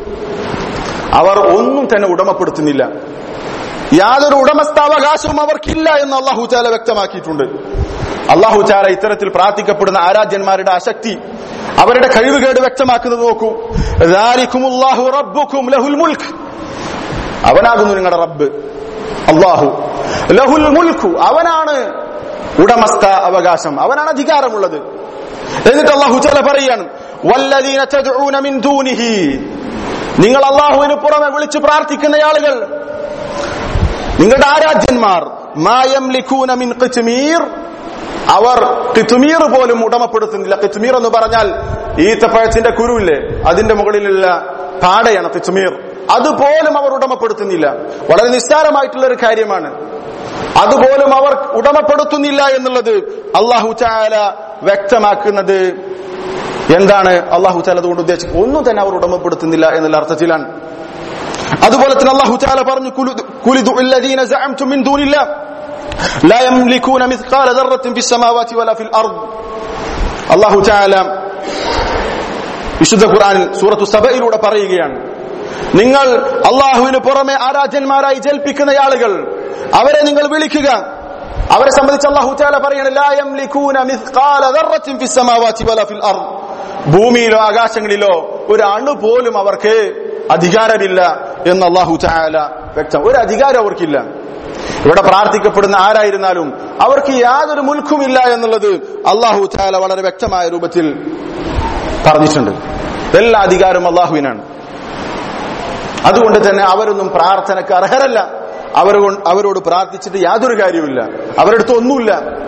അവർ ഒന്നും തന്നെ ഉടമപ്പെടുത്തുന്നില്ല യാതൊരു ഉടമസ്ഥാവകാശവും അവർക്കില്ല എന്ന് അള്ളാഹു ചാല വ്യക്തമാക്കിയിട്ടുണ്ട് അള്ളാഹു ചാല ഇത്തരത്തിൽ പ്രാർത്ഥിക്കപ്പെടുന്ന ആരാധ്യന്മാരുടെ അശക്തി അവരുടെ കഴിവുകേട് വ്യക്തമാക്കുന്നത് നോക്കൂ ذَلِكُمُ റബ്ബുക്കും ലഹുൽ മുൽക്ക് അവനാകുന്നു നിങ്ങളുടെ റബ്ബ് അള്ളാഹു ലഹുൽ മുൽക്കു അവനാണ് ഉടമസ്ഥ അവകാശം അവനാണ് അധികാരമുള്ളത് എന്നിട്ട് അള്ളാഹു ചല പറയാണ് വല്ലദീന തദ്ഊന മിൻ ദൂനിഹി നിങ്ങൾ അള്ളാഹുവിന് പുറമെ വിളിച്ചു പ്രാർത്ഥിക്കുന്ന ആളുകൾ നിങ്ങളുടെ ആരാധ്യന്മാർ മായം ലിഖൂന മിൻ ഖിത്മീർ അവർ കിത്മീർ പോലും ഉടമപ്പെടുത്തുന്നില്ല കിത്മീർ എന്ന് പറഞ്ഞാൽ ഈത്തപ്പഴത്തിന്റെ കുരുവില്ലേ അതിന്റെ മുകളിലുള്ള പാടയാണ് കിത്മീർ അതുപോലും അവർ ഉടമപ്പെടുത്തുന്നില്ല വളരെ നിസ്സാരമായിട്ടുള്ള ഒരു കാര്യമാണ് അതുപോലും അവർ ഉടമപ്പെടുത്തുന്നില്ല എന്നുള്ളത് അള്ളാഹു ചാല വ്യക്തമാക്കുന്നത് എന്താണ് അള്ളാഹു ചാല അതുകൊണ്ട് ഉദ്ദേശിക്കുന്നത് ഒന്നും തന്നെ അവർ ഉടമപ്പെടുത്തുന്നില്ല എന്നുള്ള അർത്ഥത്തിലാണ് അതുപോലെ തന്നെ അള്ളാഹു ചാല പറഞ്ഞു കുലിദു الذين زعمتم من دون الله لا يملكون مثقال ذرة في السماوات ولا في الأرض അള്ളാഹു ചാല വിശുദ്ധ ഖുർആനിൽ സൂറത്തു സബയിലൂടെ പറയുകയാണ് നിങ്ങൾ അള്ളാഹുവിന് പുറമെ ആരാധ്യന്മാരായി ജൽപ്പിക്കുന്ന ആളുകൾ അവരെ നിങ്ങൾ വിളിക്കുക അവരെ സംബന്ധിച്ച് അള്ളാഹു ചാല പറയണ ഭൂമിയിലോ ആകാശങ്ങളിലോ ഒരു അണു പോലും അവർക്ക് അധികാരമില്ല എന്ന് അള്ളാഹു ചാല വ്യക്തം ഒരു അധികാരം അവർക്കില്ല ഇവിടെ പ്രാർത്ഥിക്കപ്പെടുന്ന ആരായിരുന്നാലും അവർക്ക് യാതൊരു മുൽക്കുമില്ല എന്നുള്ളത് അള്ളാഹു ചാല വളരെ വ്യക്തമായ രൂപത്തിൽ പറഞ്ഞിട്ടുണ്ട് എല്ലാ അധികാരവും അള്ളാഹുവിനാണ് അതുകൊണ്ട് തന്നെ അവരൊന്നും പ്രാർത്ഥനക്ക് അർഹരല്ല അവർ അവരോട് പ്രാർത്ഥിച്ചിട്ട് യാതൊരു കാര്യവുമില്ല അവരടുത്ത് ഒന്നുമില്ല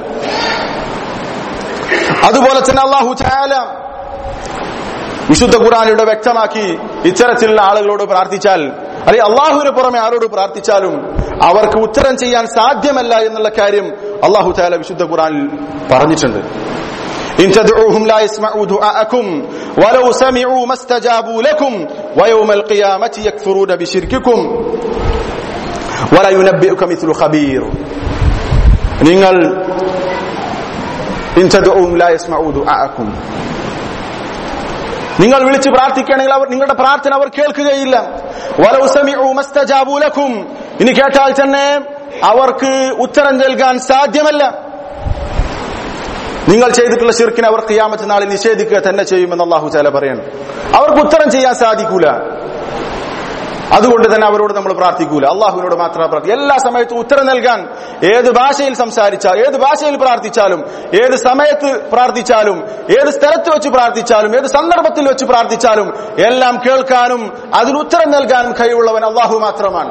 അതുപോലെ തന്നെ അള്ളാഹു ചായാല വിശുദ്ധ ഖുറാനിലൂടെ വ്യക്തമാക്കി ഇത്തരത്തിലുള്ള ആളുകളോട് പ്രാർത്ഥിച്ചാൽ അല്ലെ അള്ളാഹുവിന് പുറമെ ആരോട് പ്രാർത്ഥിച്ചാലും അവർക്ക് ഉത്തരം ചെയ്യാൻ സാധ്യമല്ല എന്നുള്ള കാര്യം അള്ളാഹു ചായാല വിശുദ്ധ ഖുറാനിൽ പറഞ്ഞിട്ടുണ്ട് إن تدعوهم لا يسمعوا دعاءكم ولو سمعوا ما استجابوا لكم ويوم القيامة يكفرون بشرككم ولا ينبئك مثل خبير നിങ്ങൾ إن تدعوهم لا يسمعوا دعاءكم നിങ്ങൾ വിളിച്ച് പ്രാർത്ഥിക്കുകയാണെങ്കിൽ അവർ നിങ്ങളുടെ പ്രാർത്ഥന അവർ കേൾക്കുകയില്ല വലൗ സമിഉ മസ്തജാബു ലക്കും ഇനി കേട്ടാൽ തന്നെ അവർക്ക് ഉത്തരം നൽകാൻ സാധ്യമല്ല നിങ്ങൾ ചെയ്തിട്ടുള്ള ഷിർക്കിനെ അവർ ഖിയാമത്ത് നാളിൽ നിഷേധിക്കുക തന്നെ ചെയ്യുമെന്ന് അള്ളാഹു ചാല പറയണം അവർക്ക് ഉത്തരം ചെയ്യാൻ സാധിക്കൂല അതുകൊണ്ട് തന്നെ അവരോട് നമ്മൾ പ്രാർത്ഥിക്കൂല അള്ളാഹുവിനോട് മാത്രമേ പ്രാർത്ഥിക്കൂ എല്ലാ സമയത്തും ഉത്തരം നൽകാൻ ഏത് ഭാഷയിൽ സംസാരിച്ചാൽ ഏത് ഭാഷയിൽ പ്രാർത്ഥിച്ചാലും ഏത് സമയത്ത് പ്രാർത്ഥിച്ചാലും ഏത് സ്ഥലത്ത് വെച്ച് പ്രാർത്ഥിച്ചാലും ഏത് സന്ദർഭത്തിൽ വെച്ച് പ്രാർത്ഥിച്ചാലും എല്ലാം കേൾക്കാനും അതിന് ഉത്തരം നൽകാനും കഴിവുള്ളവൻ അള്ളാഹു മാത്രമാണ്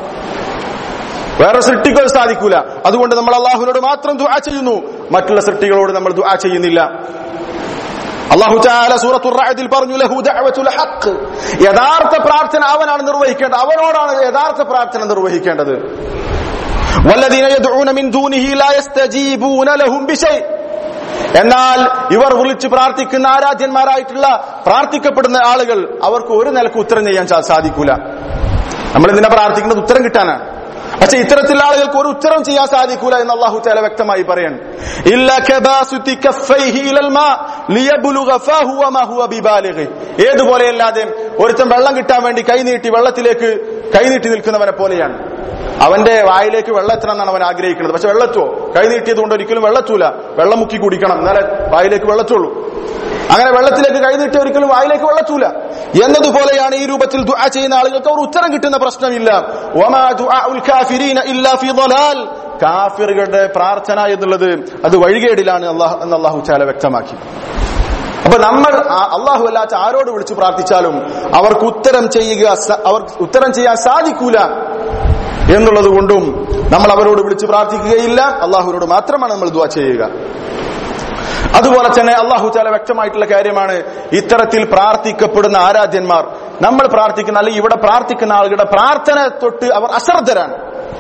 വേറെ സൃഷ്ടികൾ സാധിക്കൂല അതുകൊണ്ട് നമ്മൾ അള്ളാഹുവിനോട് മാത്രം ദുആ ചെയ്യുന്നു മറ്റുള്ള സൃഷ്ടികളോട് നമ്മൾ ദുആ ചെയ്യുന്നില്ല അള്ളാഹു ചാല സൂറത്തുർ റഅദിൽ പറഞ്ഞു ലഹു ദഅവത്തുൽ ഹഖ് യഥാർത്ഥ പ്രാർത്ഥന അവനാണ് നിർവഹിക്കേണ്ടത് അവനോടാണ് യഥാർത്ഥ പ്രാർത്ഥന നിർവഹിക്കേണ്ടത് വല്ലദീന യദ്ഊന മിൻ ദൂനിഹി ലാ യസ്തജീബൂന ലഹും ബിശൈ എന്നാൽ ഇവർ വിളിച്ച് പ്രാർത്ഥിക്കുന്ന ആരാധ്യന്മാരായിട്ടുള്ള പ്രാർത്ഥിക്കപ്പെടുന്ന ആളുകൾ അവർക്ക് ഒരു നിലക്ക് ഉത്തരം ചെയ്യാൻ സാ- സാധിക്കൂല നമ്മൾ ഇതിനെ പ്രാർത്ഥിക്കുന്നത് ഉത്തരം കിട്ടാനാണ് പക്ഷെ ഇത്തരത്തിലുള്ള ആളുകൾക്ക് ഒരു ഉത്തരം ചെയ്യാൻ സാധിക്കൂല എന്ന് അള്ളാഹു താല വ്യക്തമായി പറയാണ് ഇല്ല കബാസുതി കഫൈഹി ഇലൽ മാ ലിയബ്ലുഗ ഫഹു വമാ ഹുവ ബിബാലിഗി ഏതുപോലെയല്ലാതെ ഒരുത്തൻ വെള്ളം കിട്ടാൻ വേണ്ടി കൈനീട്ടി വെള്ളത്തിലേക്ക് കൈനീട്ടി നിൽക്കുന്നവനെ പോലെയാണ് അവന്റെ വായിലേക്ക് വെള്ളം എത്തണം എന്നാണ് അവൻ ആഗ്രഹിക്കുന്നത് പക്ഷെ വെള്ളത്തുവോ കൈനീട്ടിയത് കൊണ്ട് ഒരിക്കലും വെള്ളത്തൂല വെള്ളം മുക്കി കുടിക്കണം എന്നാലേ വായിലേക്ക് വെള്ളത്തുള്ളൂ അങ്ങനെ വെള്ളത്തിലേക്ക് കൈനീട്ടി ഒരിക്കലും വായിലേക്ക് വെള്ളത്തൂല എന്നതുപോലെയാണ് ഈ രൂപത്തിൽ ദുആ ചെയ്യുന്ന ആളുകൾക്ക് അവർ ഉത്തരം കിട്ടുന്ന പ്രശ്നമില്ല വമാ ദുആഉൽ കാഫിരീന ഇല്ലാ ഫീ ളലാൽ കാഫിറുകളുടെ പ്രാർത്ഥന എന്നുള്ളത് അത് വഴികേടിലാണ് അള്ളാഹ് എന്ന് അള്ളാഹു ചാല വ്യക്തമാക്കി അപ്പൊ നമ്മൾ ആ- അള്ളാഹു അല്ലാത്ത ആരോട് വിളിച്ചു പ്രാർത്ഥിച്ചാലും അവർക്ക് ഉത്തരം ചെയ്യുക സ- അവർക്ക് ഉത്തരം ചെയ്യാൻ സാധിക്കൂല എന്നുള്ളത് കൊണ്ടും നമ്മൾ അവരോട് വിളിച്ചു പ്രാർത്ഥിക്കുകയില്ല അള്ളാഹുവിനോട് മാത്രമാണ് നമ്മൾ ദുആ ചെയ്യുക അതുപോലെ തന്നെ അള്ളാഹു താല വ്യക്തമായിട്ടുള്ള കാര്യമാണ് ഇത്തരത്തിൽ പ്രാർത്ഥിക്കപ്പെടുന്ന ആരാധ്യന്മാർ നമ്മൾ പ്രാർത്ഥിക്കുന്ന അല്ലെങ്കിൽ ഇവിടെ പ്രാർത്ഥിക്കുന്ന ആളുകളുടെ പ്രാർത്ഥന തൊട്ട് അവർ അശ്രദ്ധരാണ്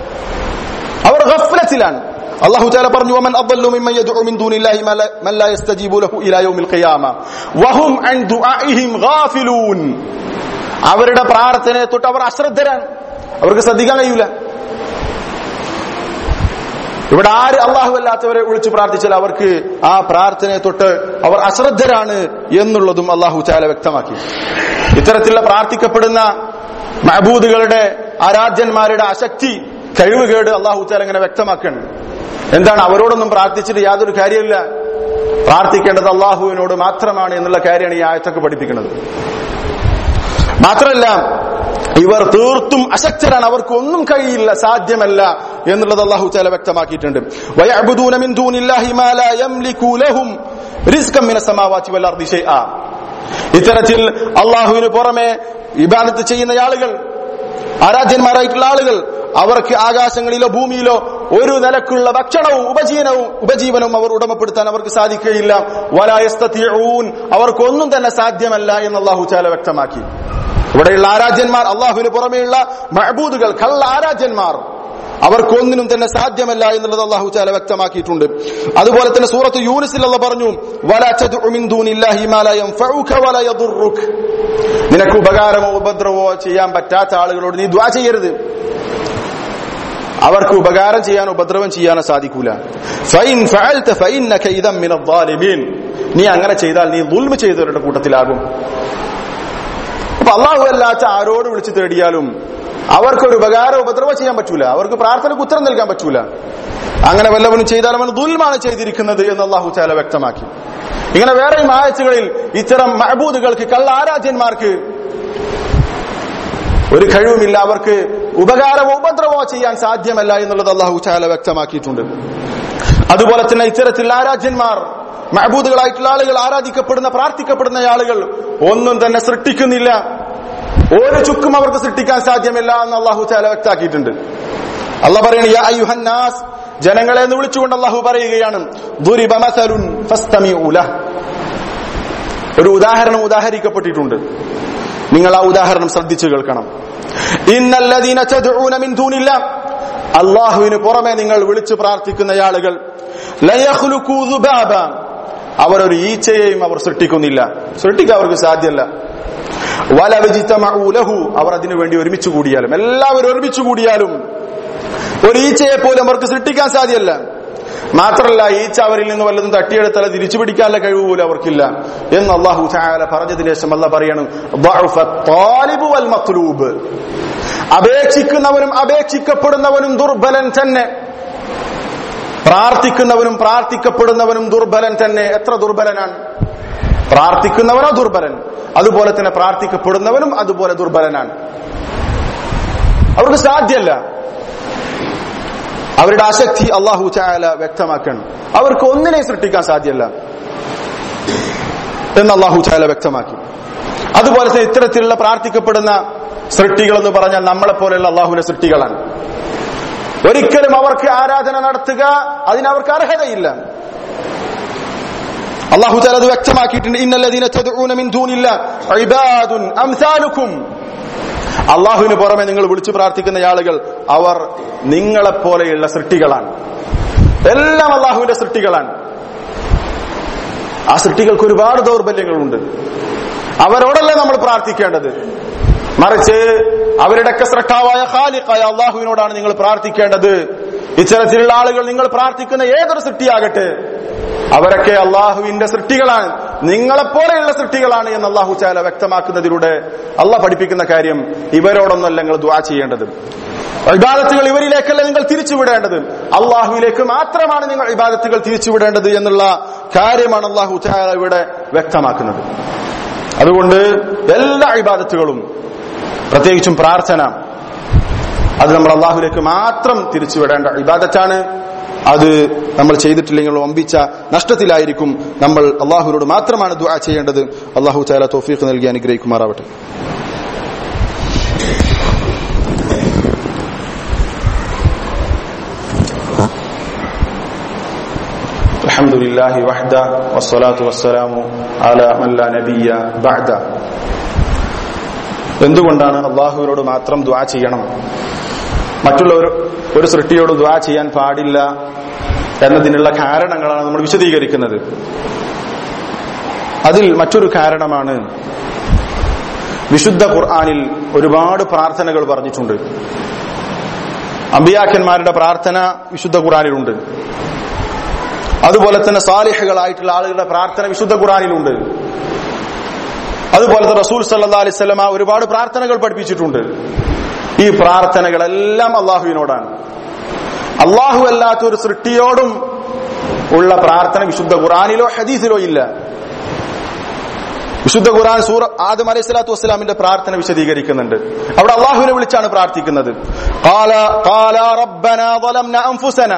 അവർ ഗഫ്ലത്തിലാണ് അള്ളാഹു താല പറഞ്ഞു വമൻ അضل ممن يدعو من دون الله ما لا- من لا يستجيب له الى يوم القيامه وهم عن دعائهم غافلون അവരുടെ പ്രാർത്ഥനയെ തൊട്ട് അവർ അശ്രദ്ധരാണ് അവർക്ക് ശ്രദ്ധിക്കാൻ കഴിയൂല ഇവിടെ ആര് അള്ളാഹു അല്ലാത്തവരെ വിളിച്ചു പ്രാർത്ഥിച്ചാൽ അവർക്ക് ആ പ്രാർത്ഥനയെ തൊട്ട് അവർ അശ്രദ്ധരാണ് എന്നുള്ളതും അള്ളാഹു ചാല വ്യക്തമാക്കി ഇത്തരത്തിലുള്ള പ്രാർത്ഥിക്കപ്പെടുന്ന മഹബൂദുകളുടെ ആരാധ്യന്മാരുടെ അശക്തി കഴിവുകേട് അള്ളാഹു ചാല ഇങ്ങനെ വ്യക്തമാക്കണം എന്താണ് അവരോടൊന്നും പ്രാർത്ഥിച്ചിട്ട് യാതൊരു കാര്യമില്ല പ്രാർത്ഥിക്കേണ്ടത് അള്ളാഹുവിനോട് മാത്രമാണ് എന്നുള്ള കാര്യമാണ് ഈ ആയത്തൊക്കെ പഠിപ്പിക്കുന്നത് മാത്രമല്ല ഇവർ തീർത്തും അശക്തരാണ് അവർക്ക് ഒന്നും കഴിയില്ല സാധ്യമല്ല എന്നുള്ളത് അള്ളാഹു ചാല വ്യക്തമാക്കിയിട്ടുണ്ട് വയഅ്ബുദൂന മിൻ ദൂനില്ലാഹി മാ ലാ യംലികു ലഹും റിസ്കം മിനസ് സമാവാതി വൽ അർദി ശൈആ ഇത്തരത്തിൽ അള്ളാഹുവിന് പുറമെ ഇബാദത്ത് ചെയ്യുന്ന ആളുകൾ ആരാധ്യന്മാരായിട്ടുള്ള ആളുകൾ അവർക്ക് ആകാശങ്ങളിലോ ഭൂമിയിലോ ഒരു നിലക്കുള്ള ഭക്ഷണവും ഉപജീവനവും ഉപജീവനവും അവർ ഉടമപ്പെടുത്താൻ അവർക്ക് സാധിക്കുകയില്ല വലായസ്തൂൻ അവർക്കൊന്നും തന്നെ സാധ്യമല്ല എന്ന് അള്ളാഹു ചാല വ്യക്തമാക്കി ഇവിടെയുള്ള ആരാധ്യന്മാർ അള്ളാഹുവിന് പുറമെയുള്ള മഹബൂദുകൾ കള്ള ആരാധ്യന്മാർ അവർക്കൊന്നിനും തന്നെ സാധ്യമല്ല എന്നുള്ളത് അള്ളാഹു ചാല വ്യക്തമാക്കിയിട്ടുണ്ട് അതുപോലെ തന്നെ സൂറത്ത് യൂനിസിൽ അള്ള പറഞ്ഞു "വലാ തദ്ഉ മിൻ ദൂനില്ലാഹി മാ ലാ യൻഫഉക വലാ യദുറുക." നിനക്ക് ഉപകാരമോ ഉപദ്രവമോ ചെയ്യാൻ പറ്റാത്ത ആളുകളോട് നീ ദ്വാ ചെയ്യരുത് അവർക്ക് ഉപകാരം ചെയ്യാൻ ഉപദ്രവം ചെയ്യാനോ സാധിക്കൂല ഫൈൻ ഫഅൽത ഫഇന്നക ഇദൻ മിനൽ ളാലിമീൻ നീ അങ്ങനെ ചെയ്താൽ നീ ദുൽമ ചെയ്തവരുടെ കൂട്ടത്തിലാകും അപ്പൊ അള്ളാഹു അല്ലാത്ത ആരോട് വിളിച്ചു തേടിയാലും അവർക്കൊരു ഉപകാരം ഉപദ്രവം ചെയ്യാൻ പറ്റൂല അവർക്ക് പ്രാർത്ഥനയ്ക്ക് ഉത്തരം നൽകാൻ പറ്റൂല അങ്ങനെ വല്ലവനും ചെയ്താൽ അവൻ ദുൽമാണ് ചെയ്തിരിക്കുന്നത് എന്ന് അള്ളാഹു ചാല വ്യക്തമാക്കി ഇങ്ങനെ വേറെയും ആയത്തുകളിൽ ഇത്തരം മഹബൂദുകൾക്ക് കള്ള ആരാധ്യന്മാർക്ക് ഒരു കഴിവുമില്ല അവർക്ക് ഉപകാരമോ ഉപദ്രവമോ ചെയ്യാൻ സാധ്യമല്ല എന്നുള്ളത് അള്ളാഹു ചാല വ്യക്തമാക്കിയിട്ടുണ്ട് അതുപോലെ തന്നെ ഇത്തരത്തിൽ ആരാധ്യന്മാർ മഹബൂദുകളായിട്ടുള്ള ആളുകൾ ആരാധിക്കപ്പെടുന്ന പ്രാർത്ഥിക്കപ്പെടുന്ന ആളുകൾ ഒന്നും തന്നെ സൃഷ്ടിക്കുന്നില്ല ഒരു ചുക്കും അവർക്ക് സൃഷ്ടിക്കാൻ സാധ്യമല്ല എന്ന് അള്ളാഹു ചാല വ്യക്താക്കിയിട്ടുണ്ട് അല്ല പറയണ യാ അയ്യുഹന്നാസ് ജനങ്ങളെ എന്ന് വിളിച്ചുകൊണ്ട് അള്ളാഹു പറയുകയാണ് ദുരിബ മസലുൻ ഫസ്തമിഉ ലഹ്. ഒരു ഉദാഹരണം ഉദാഹരിക്കപ്പെട്ടിട്ടുണ്ട് നിങ്ങൾ ആ ഉദാഹരണം ശ്രദ്ധിച്ചു കേൾക്കണം ഇന്നല്ലദീന തദ്ഊന മിൻ ദൂനില്ലാ അള്ളാഹുവിന് പുറമെ നിങ്ങൾ വിളിച്ചു പ്രാർത്ഥിക്കുന്ന ആളുകൾ ലയഖ്ലുഖൂ ദുബാബ അവരൊരു ഈച്ചയെയും അവർ സൃഷ്ടിക്കുന്നില്ല സൃഷ്ടിക്കാൻ അവർക്ക് സാധ്യമല്ല വലവിജിത്തമഊ ലഹു അവർ അതിനു വേണ്ടി ഒരുമിച്ച് കൂടിയാലും എല്ലാവരും ഒരുമിച്ച് കൂടിയാലും ഒരു ഈച്ചയെ പോലും അവർക്ക് സൃഷ്ടിക്കാൻ സാധ്യമല്ല മാത്രല്ല ഈച്ച അവരിൽ നിന്ന് വല്ലതും തട്ടിയെടുത്താൽ തിരിച്ചു പിടിക്കാനുള്ള കഴിവ് പോലും അവർക്കില്ല എന്ന് അള്ളാഹു ചായാല പറഞ്ഞതിന് ശേഷം അല്ല പറയണം ضعف الطالب والمطلوب. അപേക്ഷിക്കുന്നവനും അപേക്ഷിക്കപ്പെടുന്നവനും ദുർബലൻ തന്നെ പ്രാർത്ഥിക്കുന്നവനും പ്രാർത്ഥിക്കപ്പെടുന്നവനും ദുർബലൻ തന്നെ എത്ര ദുർബലനാണ് പ്രാർത്ഥിക്കുന്നവനോ ദുർബലൻ അതുപോലെ തന്നെ പ്രാർത്ഥിക്കപ്പെടുന്നവനും അതുപോലെ ദുർബലനാണ് അവർക്ക് സാധ്യല്ല അവരുടെ ആസക്തി അള്ളാഹു ചായാല വ്യക്തമാക്കണം അവർക്ക് ഒന്നിനെ സൃഷ്ടിക്കാൻ സാധ്യല്ല എന്ന് അള്ളാഹു ചായാല വ്യക്തമാക്കി അതുപോലെ തന്നെ ഇത്തരത്തിലുള്ള പ്രാർത്ഥിക്കപ്പെടുന്ന സൃഷ്ടികൾ എന്ന് പറഞ്ഞാൽ നമ്മളെ പോലെയുള്ള അള്ളാഹുവിന്റെ സൃഷ്ടികളാണ് ഒരിക്കലും അവർക്ക് ആരാധന നടത്തുക അതിനവർക്ക് അർഹതയില്ല അള്ളാഹു താല അത് വ്യക്തമാക്കിയിട്ടുണ്ട് ഇന്നല്ലദീന തദ്ഊന മിൻ ദൂനില്ല ഇബാദുൻ അംസാലുക്കും അള്ളാഹുവിന് പുറമെ നിങ്ങൾ വിളിച്ചു പ്രാർത്ഥിക്കുന്ന ആളുകൾ അവർ നിങ്ങളെപ്പോലെയുള്ള സൃഷ്ടികളാണ് എല്ലാം അള്ളാഹുവിന്റെ സൃഷ്ടികളാണ് ആ സൃഷ്ടികൾക്ക് ഒരുപാട് ദൗർബല്യങ്ങളുണ്ട് അവരോടല്ല നമ്മൾ പ്രാർത്ഥിക്കേണ്ടത് മറിച്ച് അവരുടെയൊക്കെ സൃഷ്ടാവായ ഖാലിഖായ അള്ളാഹുവിനോടാണ് നിങ്ങൾ പ്രാർത്ഥിക്കേണ്ടത് ഇത്തരത്തിലുള്ള ആളുകൾ നിങ്ങൾ പ്രാർത്ഥിക്കുന്ന ഏതൊരു സൃഷ്ടിയാകട്ടെ അവരൊക്കെ അള്ളാഹുവിന്റെ സൃഷ്ടികളാണ് നിങ്ങളെപ്പോലെയുള്ള സൃഷ്ടികളാണ് എന്ന് അള്ളാഹു ചാല വ്യക്തമാക്കുന്നതിലൂടെ അള്ളാഹ് പഠിപ്പിക്കുന്ന കാര്യം ഇവരോടൊന്നല്ല നിങ്ങൾ ദ്വാ ചെയ്യേണ്ടത് ഇബാദത്തുകൾ ഇവരിലേക്കല്ല നിങ്ങൾ തിരിച്ചുവിടേണ്ടത് അള്ളാഹുവിലേക്ക് മാത്രമാണ് നിങ്ങൾ ഇബാദത്തുകൾ തിരിച്ചുവിടേണ്ടത് എന്നുള്ള കാര്യമാണ് അള്ളാഹു ചാല ഇവിടെ വ്യക്തമാക്കുന്നത് അതുകൊണ്ട് എല്ലാ ഇബാദത്തുകളും പ്രത്യേകിച്ചും പ്രാർത്ഥന അത് നമ്മൾ അള്ളാഹുലേക്ക് മാത്രം തിരിച്ചുവിടേണ്ട ഇബാദത്താണ് അത് നമ്മൾ ചെയ്തിട്ടില്ലെങ്കിൽ ഒമ്പിച്ച നഷ്ടത്തിലായിരിക്കും നമ്മൾ അള്ളാഹുവിനോട് മാത്രമാണ് ദുആ ചെയ്യേണ്ടത് അള്ളാഹു ചാല തോഫീഖ് നൽകി അനുഗ്രഹിക്കുമാറാവട്ടെ الحمد لله وحده والصلاة والسلام على من لا نبي بعده എന്തുകൊണ്ടാണ് അള്ളാഹുവിനോട് മാത്രം ദ്വാ ചെയ്യണം മറ്റുള്ള ഒരു ഒരു സൃഷ്ടിയോട് ദ്വാ ചെയ്യാൻ പാടില്ല എന്നതിനുള്ള കാരണങ്ങളാണ് നമ്മൾ വിശദീകരിക്കുന്നത് അതിൽ മറ്റൊരു കാരണമാണ് വിശുദ്ധ ഖുർആാനിൽ ഒരുപാട് പ്രാർത്ഥനകൾ പറഞ്ഞിട്ടുണ്ട് അമ്പിയാക്കന്മാരുടെ പ്രാർത്ഥന വിശുദ്ധ ഖുർആാനിലുണ്ട് അതുപോലെ തന്നെ സാലിഹകളായിട്ടുള്ള ആളുകളുടെ പ്രാർത്ഥന വിശുദ്ധ ഖുർആാനിലുണ്ട് അതുപോലെ തന്നെ റസൂൽ സല്ലാ അലിസ്ലമ ഒരുപാട് പ്രാർത്ഥനകൾ പഠിപ്പിച്ചിട്ടുണ്ട് ഈ പ്രാർത്ഥനകളെല്ലാം അള്ളാഹുവിനോടാണ് അള്ളാഹു അല്ലാത്ത ഒരു സൃഷ്ടിയോടും ഉള്ള പ്രാർത്ഥന വിശുദ്ധ ഖുറാനിലോ ഹദീസിലോ ഇല്ല വിശുദ്ധ ഖുറാൻ സൂറ ആദം അലൈഹി സ്വലാത്തു വസ്സലാമിന്റെ പ്രാർത്ഥന വിശദീകരിക്കുന്നുണ്ട് അവിടെ അള്ളാഹുവിനെ വിളിച്ചാണ് പ്രാർത്ഥിക്കുന്നത് ഖാല ഖാല റബ്ബനാ ظلمنا أنفسنا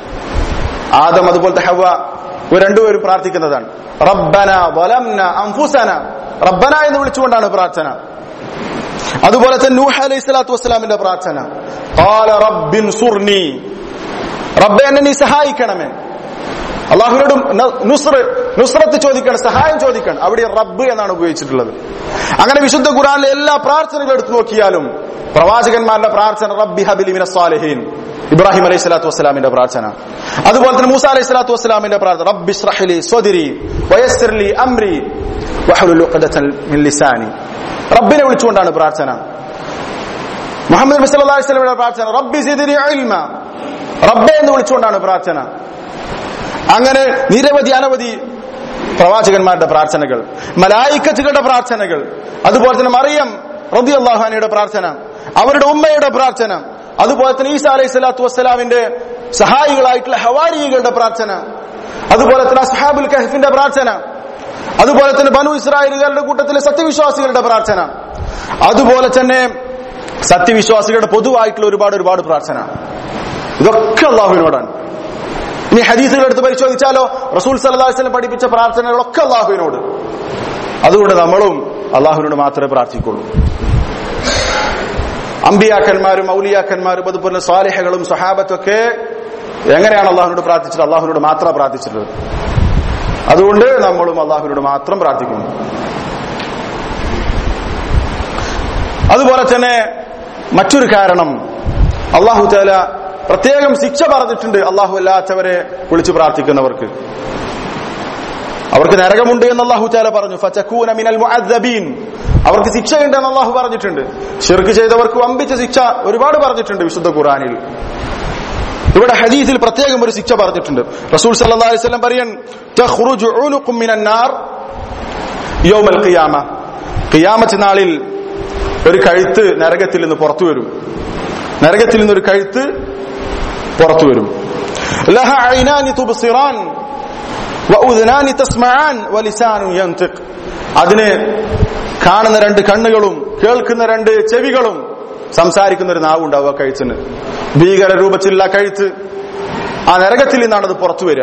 ആദം അതുപോലത്തെ ഹവ ഇവർ രണ്ടുപേരും പ്രാർത്ഥിക്കുന്നതാണ് റബ്ബന വലംന അംഫുസന റബ്ബന എന്ന് വിളിച്ചുകൊണ്ടാണ് പ്രാർത്ഥന അതുപോലെ തന്നെ നൂഹ് അലൈഹി സ്വലാത്തു വസ്സലാമിന്റെ പ്രാർത്ഥന ഖാല റബ്ബിൻ സുർനി റബ്ബെ എന്നെ നീ സഹായിക്കണമേ അള്ളാഹുവിനോട് നുസ്ര നുസ്രത്ത് ചോദിക്കണം സഹായം ചോദിക്കണം അവിടെ റബ്ബ് എന്നാണ് ഉപയോഗിച്ചിട്ടുള്ളത് അങ്ങനെ വിശുദ്ധ ഖുറാനിലെ എല്ലാ പ്രാർത്ഥനകളും എടുത്തു നോക്കിയാലും പ്രവാചകന്മാരുടെ പ്രാർത്ഥന റബ്ബി ഹബിലി മിന സ്വാലിഹീൻ ഇബ്രാഹിം അലൈഹി സ്വലാത്തു വസ്സലാമിന്റെ പ്രാർത്ഥന അതുപോലെ തന്നെ മൂസ അലൈഹി സ്വലാത്തു വസ്സലാമിന്റെ പ്രാർത്ഥന റബ്ബി സ്രഹ്ലി സ്വദിരി വയസ്സിർലി അംരി വഹലുൽ ഉഖ്ദതൻ മിൻ ലിസാനി റബ്ബിനെ വിളിച്ചുകൊണ്ടാണ് പ്രാർത്ഥന മുഹമ്മദ് നബി സല്ലല്ലാഹു അലൈഹി വസല്ലമയുടെ പ്രാർത്ഥന റബ്ബി സിദ്നി ഇൽമ റബ്ബെ എന്ന് വിളിച്ചുകൊണ്ടാണ് പ്രാർത്ഥന അങ്ങനെ നിരവധി അനവധി പ്രവാചകന്മാരുടെ പ്രാർത്ഥനകൾ മലായിക്കത്തുകളുടെ പ്രാർത്ഥനകൾ അതുപോലെ തന്നെ മറിയം റബി അള്ളാഹാനിയുടെ പ്രാർത്ഥന അവരുടെ ഉമ്മയുടെ പ്രാർത്ഥന അതുപോലെ തന്നെ ഈസ അലൈഹി സ്വലാത്തു വസ്സലാമിന്റെ സഹായികളായിട്ടുള്ള ഹവാരികളുടെ പ്രാർത്ഥന അതുപോലെ തന്നെ അസ്ഹാബുൽ കഹഫിന്റെ പ്രാർത്ഥന അതുപോലെ തന്നെ ബനു ഇസ്രായേലുകാരുടെ കൂട്ടത്തിലെ സത്യവിശ്വാസികളുടെ പ്രാർത്ഥന അതുപോലെ തന്നെ സത്യവിശ്വാസികളുടെ പൊതുവായിട്ടുള്ള ഒരുപാട് ഒരുപാട് പ്രാർത്ഥന ഇതൊക്കെ അള്ളാഹുവിനോടാണ് ഇനി ഹദീസുകൾ എടുത്ത് പരിശോധിച്ചാലോ റസൂൽ സല്ലല്ലാഹു അലൈഹി വസല്ലം പഠിപ്പിച്ച പ്രാർത്ഥനകളൊക്കെ അള്ളാഹുവിനോട് അതുകൊണ്ട് നമ്മളും അള്ളാഹുവിനോട് മാത്രമേ പ്രാർത്ഥിക്കുള്ളൂ അമ്പിയാക്കന്മാരും ഔലിയാക്കന്മാരും അതുപോലെ സ്വാലിഹകളും സഹാബത്തൊക്കെ എങ്ങനെയാണ് അള്ളാഹുവിനോട് പ്രാർത്ഥിച്ചത് അള്ളാഹുവിനോട് മാത്രം പ്രാർത്ഥിച്ചിട്ടുള്ളത് അതുകൊണ്ട് നമ്മളും അള്ളാഹുവിനോട് മാത്രം പ്രാർത്ഥിക്കുന്നു അതുപോലെ തന്നെ മറ്റൊരു കാരണം അള്ളാഹു താല പ്രത്യേകം ശിക്ഷ പറഞ്ഞിട്ടുണ്ട് അള്ളാഹു അല്ലാത്തവരെ വിളിച്ചു പ്രാർത്ഥിക്കുന്നവർക്ക് അവർക്ക് നരകമുണ്ട് എന്ന് അള്ളാഹു താല പറഞ്ഞു ഫചകൂന മിനൽ മുഅദ്ദബീൻ അവർക്ക് ശിക്ഷയുണ്ട് എന്ന് അള്ളാഹു പറഞ്ഞിട്ടുണ്ട് ഷിർക്ക് ചെയ്തവർക്ക് വമ്പിച്ച ശിക്ഷ ഒരുപാട് പറഞ്ഞിട്ടുണ്ട് വിശുദ്ധ ഖുറാനിൽ ഇവിടെ ഹദീസിൽ പ്രത്യേകം ഒരു ശിക്ഷ പറഞ്ഞിട്ടുണ്ട് റസൂൽ സല്ലല്ലാഹു അലൈഹി വസല്ലം പറയൻ തഖ്റുജു ഉനുഖും മിനൻ നാർ യൗമൽ ഖിയാമ ഖിയാമത്ത് നാളിൽ ഒരു കഴുത്ത് നരകത്തിൽ നിന്ന് പുറത്തു വരും നരകത്തിൽ നിന്ന് ഒരു കഴുത്ത് പുറത്തു വരും ലഹ ഐനാനി തുബ്സിറാൻ വഉദ്നാനി തസ്മആൻ വലിസാനു യൻതിഖ് അതിന് കാണുന്ന രണ്ട് കണ്ണുകളും കേൾക്കുന്ന രണ്ട് ചെവികളും സംസാരിക്കുന്ന ഒരു നാവ് ഉണ്ടാവുക കഴുത്തിന് ഭീകര രൂപത്തിലുള്ള കഴുത്ത് ആ നരകത്തിൽ നിന്നാണ് അത് പുറത്തു വരിക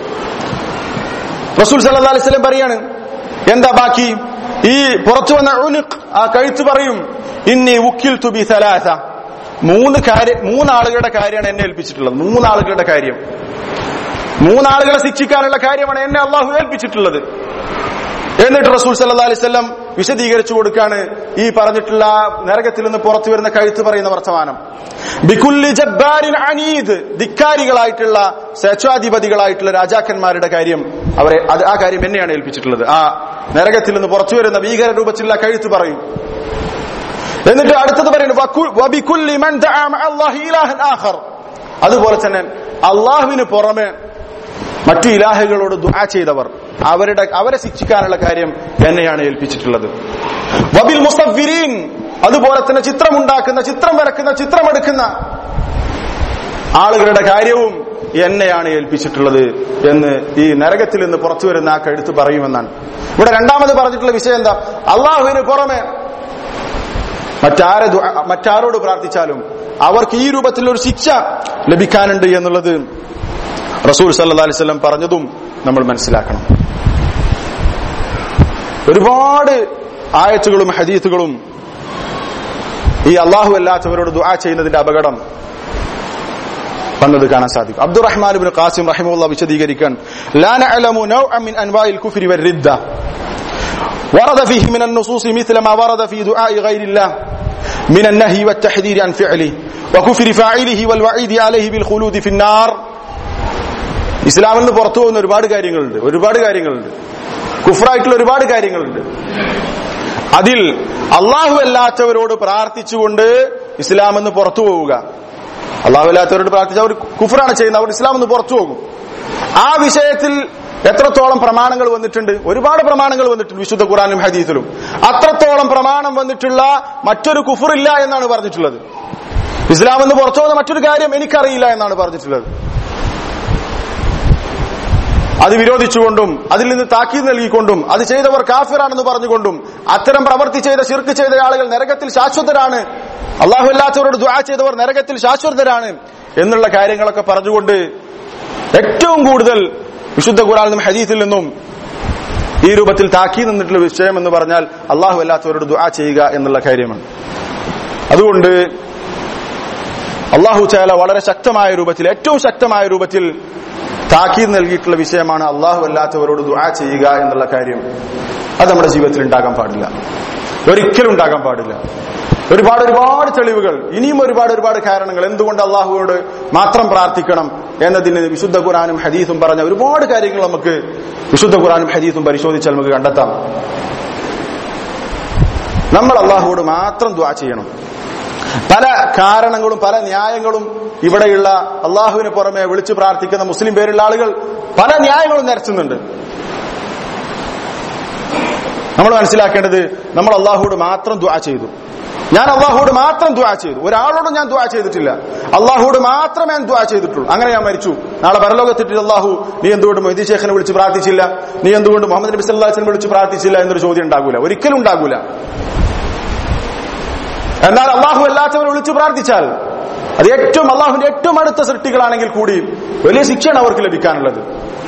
റസൂൽ സല്ലല്ലാഹു അലൈഹി വസല്ലം പറയാണ് എന്താ ബാക്കി ഈ പുറത്തു വന്ന ഉനുഖ് ആ കഴുത്ത് പറയും ഇന്നി ഉക്കിൽ തുബി സലാസ മൂന്ന് കാര്യം മൂന്നാളുകളുടെ കാര്യമാണ് എന്നെ ഏൽപ്പിച്ചിട്ടുള്ളത് മൂന്നാളുകളുടെ കാര്യം മൂന്നാളുകളെ ശിക്ഷിക്കാനുള്ള കാര്യമാണ് എന്നെ അള്ളാഹു ഏൽപ്പിച്ചിട്ടുള്ളത് എന്നിട്ട് റസൂൽ സല്ലാ അലൈവല്ലം വിശദീകരിച്ചു കൊടുക്കാണ് ഈ പറഞ്ഞിട്ടുള്ള നരകത്തിൽ നിന്ന് പുറത്തു വരുന്ന കഴുത്ത് പറയുന്ന വർത്തമാനം ബികുല്ലി ജബ്ബാരിൻ അനീദ് ധിക്കാരികളായിട്ടുള്ള സ്വേച്ഛാധിപതികളായിട്ടുള്ള രാജാക്കന്മാരുടെ കാര്യം അവരെ അത് ആ കാര്യം എന്നെയാണ് ഏൽപ്പിച്ചിട്ടുള്ളത് ആ നരകത്തിൽ നിന്ന് പുറത്തു വരുന്ന ഭീകര രൂപത്തിലുള്ള കഴുത്ത് പറയും എന്നിട്ട് അടുത്തത് പറയുന്നു വക്കു- വബികുല്ലി മൻ ദഅ മഅ അല്ലാഹി ഇലാഹൻ ആഖർ. അതുപോലെ തന്നെ അള്ളാഹുവിന് പുറമെ മറ്റു ഇലാഹുകളോട് ദുആ ചെയ്തവർ അവരുടെ അവരെ ശിക്ഷിക്കാനുള്ള കാര്യം എന്നെയാണ് ഏൽപ്പിച്ചിട്ടുള്ളത് വബിൽ മുസഫിരീൻ അതുപോലെ തന്നെ ചിത്രമുണ്ടാക്കുന്ന ചിത്രം വരക്കുന്ന ചിത്രമെടുക്കുന്ന ആളുകളുടെ കാര്യവും എന്നെയാണ് ഏൽപ്പിച്ചിട്ടുള്ളത് എന്ന് ഈ നരകത്തിൽ നിന്ന് പുറത്തു വരുന്ന ആ കഴുത്ത് പറയുമെന്നാണ് ഇവിടെ രണ്ടാമത് പറഞ്ഞിട്ടുള്ള വിഷയം എന്താ അള്ളാഹുവിന് പുറമെ മറ്റാരെ ദുആ- മറ്റാരോട് പ്രാർത്ഥിച്ചാലും അവർക്ക് ഈ രൂപത്തിൽ ഒരു ശിക്ഷ ലഭിക്കാനുണ്ട് എന്നുള്ളത് റസൂൽ സല്ലല്ലാഹു അലൈഹി വസല്ലം പറഞ്ഞതും നമ്മൾ മനസ്സിലാക്കണം ഒരുപാട് ആയത്തുകളും ഹദീത്തുകളും ഈ അള്ളാഹു അല്ലാത്തവരോട് ദുആ ചെയ്യുന്നതിന്റെ അപകടം വന്നത് കാണാൻ സാധിക്കും അബ്ദുറഹ്മാൻ ഇബ്നു ഖാസിം റഹിമഹുള്ള വിശദീകരിക്കാൻ ലാ നഅലമു നൗഅൻ മിൻ അൻവാഇൽ കുഫ്രി വർ-റിദ്ദ ورد فيه من النصوص مثل ما ورد في دعاء غير الله من النهي والتحذير عن فعله وكفر فاعله والوعيد عليه بالخلود في النار ഇസ്ലാമിൽ നിന്ന് പുറത്തു പോകുന്ന ഒരുപാട് കാര്യങ്ങളുണ്ട് ഒരുപാട് കാര്യങ്ങളുണ്ട് കുഫറായിട്ടുള്ള ഒരുപാട് കാര്യങ്ങളുണ്ട് അതിൽ അള്ളാഹു അല്ലാത്തവരോട് പ്രാർത്ഥിച്ചുകൊണ്ട് ഇസ്ലാം എന്ന് പുറത്തു പോവുക അള്ളാഹു അല്ലാത്തവരോട് പ്രാർത്ഥിച്ച അവർ കുഫറാണ് ചെയ്യുന്നത് അവർ ഇസ്ലാം എന്ന് പുറത്തു പോകും ആ വിഷയത്തിൽ എത്രത്തോളം പ്രമാണങ്ങൾ വന്നിട്ടുണ്ട് ഒരുപാട് പ്രമാണങ്ങൾ വന്നിട്ടുണ്ട് വിശുദ്ധ ഖുറാനും ഹദീസിലും അത്രത്തോളം പ്രമാണം വന്നിട്ടുള്ള മറ്റൊരു കുഫറില്ല എന്നാണ് പറഞ്ഞിട്ടുള്ളത് ഇസ്ലാം എന്ന് പുറത്തു പോകുന്ന മറ്റൊരു കാര്യം എനിക്കറിയില്ല എന്നാണ് പറഞ്ഞിട്ടുള്ളത് അത് വിരോധിച്ചുകൊണ്ടും അതിൽ നിന്ന് താക്കീത് നൽകിക്കൊണ്ടും അത് ചെയ്തവർ കാഫിറാണെന്ന് പറഞ്ഞുകൊണ്ടും അത്തരം പ്രവർത്തി ചെയ്ത ശിർക്ക് ചെയ്ത ആളുകൾ നരകത്തിൽ ശാശ്വതരാണ് അള്ളാഹു അല്ലാത്തവരോട് ദുആ ചെയ്തവർ നരകത്തിൽ ശാശ്വതരാണ് എന്നുള്ള കാര്യങ്ങളൊക്കെ പറഞ്ഞുകൊണ്ട് ഏറ്റവും കൂടുതൽ വിശുദ്ധ ഖുറാനിൽ നിന്നും ഹദീസിൽ നിന്നും ഈ രൂപത്തിൽ താക്കി നിന്നിട്ടുള്ള വിഷയം എന്ന് പറഞ്ഞാൽ അള്ളാഹു അല്ലാത്തവരോട് ദുആ ചെയ്യുക എന്നുള്ള കാര്യമാണ് അതുകൊണ്ട് അള്ളാഹു ചാല വളരെ ശക്തമായ രൂപത്തിൽ ഏറ്റവും ശക്തമായ രൂപത്തിൽ താക്കീത് നൽകിയിട്ടുള്ള വിഷയമാണ് അള്ളാഹു അല്ലാത്തവരോട് ദുആ ചെയ്യുക എന്നുള്ള കാര്യം അത് നമ്മുടെ ജീവിതത്തിൽ ഉണ്ടാകാൻ പാടില്ല ഒരിക്കലും ഉണ്ടാകാൻ പാടില്ല ഒരുപാട് ഒരുപാട് തെളിവുകൾ ഇനിയും ഒരുപാട് ഒരുപാട് കാരണങ്ങൾ എന്തുകൊണ്ട് അള്ളാഹുവോട് മാത്രം പ്രാർത്ഥിക്കണം എന്നതിന് വിശുദ്ധ ഖുറാനും ഹദീസും പറഞ്ഞ ഒരുപാട് കാര്യങ്ങൾ നമുക്ക് വിശുദ്ധ ഖുറാനും ഹദീസും പരിശോധിച്ചാൽ നമുക്ക് കണ്ടെത്താം നമ്മൾ അള്ളാഹുവോട് മാത്രം ദുആ ചെയ്യണം പല കാരണങ്ങളും പല ന്യായങ്ങളും ഇവിടെയുള്ള അള്ളാഹുവിന് പുറമെ വിളിച്ചു പ്രാർത്ഥിക്കുന്ന മുസ്ലിം പേരുള്ള ആളുകൾ പല ന്യായങ്ങളും നിരത്തുന്നുണ്ട് നമ്മൾ മനസ്സിലാക്കേണ്ടത് നമ്മൾ അള്ളാഹുവോട് മാത്രം ദുആ ചെയ്തു ഞാൻ അള്ളാഹുവോട് മാത്രം ദുആ ചെയ്തു ഒരാളോടും ഞാൻ ദുആ ചെയ്തിട്ടില്ല അള്ളാഹുവോട് മാത്രമേ ഞാൻ ദുആ ചെയ്തിട്ടുള്ളൂ അങ്ങനെ ഞാൻ മരിച്ചു നാളെ പരലോകത്തിട്ട് അള്ളാഹു നീ എന്തുകൊണ്ട് മൊയ്തി ശേഖനെ വിളിച്ച് പ്രാർത്ഥിച്ചില്ല നീ എന്തുകൊണ്ട് മുഹമ്മദ് നബി സല്ലാസിനെ വിളിച്ച് പ്രാർത്ഥിച്ചില്ല എന്നൊരു ചോദ്യം ഉണ്ടാകൂല ഒരിക്കലും ഉണ്ടാകൂല എന്നാൽ അള്ളാഹു അല്ലാത്തവരെ വിളിച്ചു പ്രാർത്ഥിച്ചാൽ അത് ഏറ്റവും അള്ളാഹുവിന്റെ ഏറ്റവും അടുത്ത സൃഷ്ടികളാണെങ്കിൽ കൂടി വലിയ ശിക്ഷയാണ് അവർക്ക് ലഭിക്കാനുള്ളത്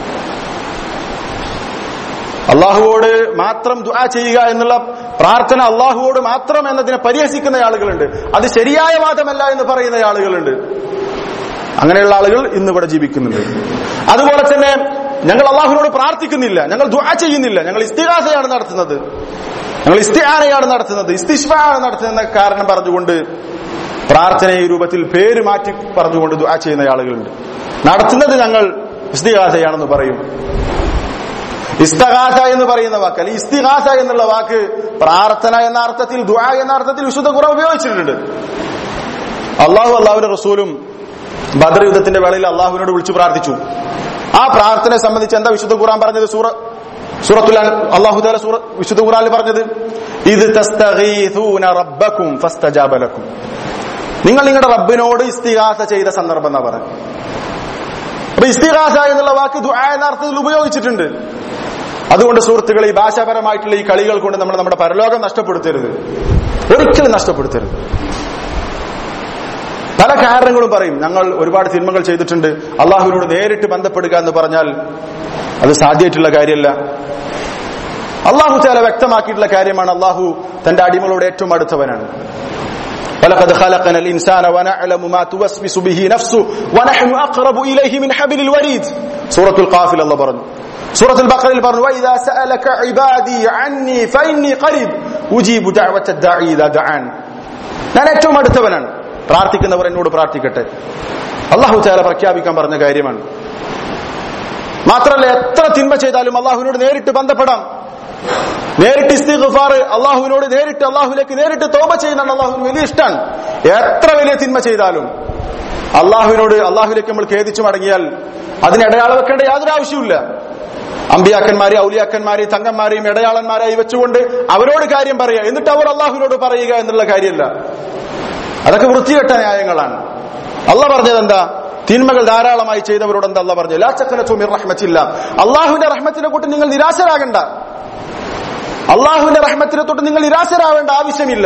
അള്ളാഹുവോട് മാത്രം ദുആ ചെയ്യുക എന്നുള്ള പ്രാർത്ഥന അള്ളാഹുവോട് മാത്രം എന്നതിനെ പരിഹസിക്കുന്ന ആളുകളുണ്ട് അത് ശരിയായ വാദമല്ല എന്ന് പറയുന്ന ആളുകളുണ്ട് അങ്ങനെയുള്ള ആളുകൾ ഇന്ന് ഇവിടെ ജീവിക്കുന്നുണ്ട് അതുപോലെ തന്നെ ഞങ്ങൾ അള്ളാഹുവിനോട് പ്രാർത്ഥിക്കുന്നില്ല ഞങ്ങൾ ദുആ ചെയ്യുന്നില്ല ഞങ്ങൾ ഇസ്തിഹാസയാണ് നടത്തുന്നത് ഞങ്ങൾ ഇസ്തിഹാനയാണ് നടത്തുന്നത് ഇസ്തിഷ്ഫാണ് നടത്തുന്ന കാരണം പറഞ്ഞുകൊണ്ട് പ്രാർത്ഥന ഈ രൂപത്തിൽ പേര് മാറ്റി പറഞ്ഞുകൊണ്ട് ദുആ ചെയ്യുന്ന ആളുകളുണ്ട് നടത്തുന്നത് ഞങ്ങൾ ഇസ്തിഹാസയാണെന്ന് പറയും ഇസ്തഹാസ എന്ന് പറയുന്ന വാക്ക് അല്ലെങ്കിൽ ഇസ്തിഹാസ എന്നുള്ള വാക്ക് പ്രാർത്ഥന എന്ന അർത്ഥത്തിൽ ദുആ എന്ന അർത്ഥത്തിൽ വിശുദ്ധ ഖുർആൻ ഉപയോഗിച്ചിട്ടുണ്ട് അള്ളാഹു അള്ളാഹുവിന്റെ റസൂലും ബദർ യുദ്ധത്തിന്റെ വേളയിൽ അള്ളാഹുവിനോട് വിളിച്ചു പ്രാർത്ഥിച്ചു ആ പ്രാർത്ഥനയെ സംബന്ധിച്ച് എന്താ വിശുദ്ധ ഖുർആൻ പറഞ്ഞത് സൂറ സൂറത്തുൽ അള്ളാഹു താല സൂറ വിശുദ്ധ ഖുർആനിൽ പറഞ്ഞത് ഇത് തസ്തഗീഥൂന റബ്ബക്കും ഫസ്തജാബ ലക്കും നിങ്ങൾ നിങ്ങളുടെ റബ്ബിനോട് ഇസ്തിഹാസ ചെയ്ത സന്ദർഭം എന്നാ പറഞ്ഞു അപ്പൊ ഇസ്തിഹാസ എന്നുള്ള വാക്ക് ദുആ എന്ന അർത്ഥത്തിൽ ഉപയോഗിച്ചിട്ടുണ്ട് അതുകൊണ്ട് സുഹൃത്തുക്കളെ ഈ ഭാഷാപരമായിട്ടുള്ള ഈ കളികൾ കൊണ്ട് നമ്മൾ നമ്മുടെ പരലോകം നഷ്ടപ്പെടുത്തരുത് ഒരിക്കലും നഷ്ടപ്പെടുത്തരുത് പല കാരണങ്ങളും പറയും ഞങ്ങൾ ഒരുപാട് തിന്മകൾ ചെയ്തിട്ടുണ്ട് അള്ളാഹുവിനോട് നേരിട്ട് ബന്ധപ്പെടുക എന്ന് പറഞ്ഞാൽ അത് സാധ്യമായിട്ടുള്ള കാര്യമല്ല അള്ളാഹു ചാല വ്യക്തമാക്കിയിട്ടുള്ള കാര്യമാണ് അള്ളാഹു തന്റെ അടിമകളോട് ഏറ്റവും അടുത്തവനാണ് ولقد خلقنا الإنسان ونعلم ما توسوس به نفسه ونحن أقرب إليه من حبل الوريد سورة القافل الله പറഞ്ഞു سورة البقرة പറഞ്ഞു وإذا سألك عبادي عني فإني قريب أجيب دعوة الداعي إذا دعان ഞാൻ ഏറ്റവും അടുത്തവനാണ് പ്രാർത്ഥിക്കുന്നവർ എന്നോട് പ്രാർത്ഥിക്കട്ടെ അള്ളാഹു ചാല പ്രഖ്യാപിക്കാൻ പറഞ്ഞ കാര്യമാണ് മാത്രമല്ല എത്ര തിന്മ ചെയ്താലും അള്ളാഹുവിനോട് നേരിട്ട് ബന്ധപ്പെടാം നേരിട്ട് ഇസ്തിഗ്ഫാർ അള്ളാഹുവിനോട് നേരിട്ട് അള്ളാഹുലേക്ക് നേരിട്ട് തോപ ചെയ്യുന്നതാണ് അള്ളാഹുവിന് വലിയ ഇഷ്ടമാണ് എത്ര വലിയ തിന്മ ചെയ്താലും അള്ളാഹുവിനോട് അള്ളാഹുലേക്ക് നമ്മൾ ഖേദിച്ചു മടങ്ങിയാൽ അതിന് ഇടയാളം വെക്കേണ്ട യാതൊരു ആവശ്യമില്ല അമ്പിയാക്കന്മാരെ ഔലിയാക്കന്മാരെ തങ്ങന്മാരെയും ഇടയാളന്മാരായി വെച്ചുകൊണ്ട് അവരോട് കാര്യം പറയുക എന്നിട്ട് അവർ അള്ളാഹുവിനോട് പറയുക എന്നുള്ള കാര്യമല്ല അതൊക്കെ വൃത്തികെട്ട ന്യായങ്ങളാണ് അല്ല പറഞ്ഞത് എന്താ തിന്മകൾ ധാരാളമായി ചെയ്തവരോട് എന്താ അല്ല പറഞ്ഞു ലാച്ചക്കനത്തുമിർ റഹ്മത്തില്ല അള്ളാഹുവിന്റെ റഹ്മത്തിനെ തൊട്ട് നിങ്ങൾ നിരാശരാകണ്ട അള്ളാഹുവിന്റെ റഹ്മത്തിനെ തൊട്ട് നിങ്ങൾ നിരാശരാവേണ്ട ആവശ്യമില്ല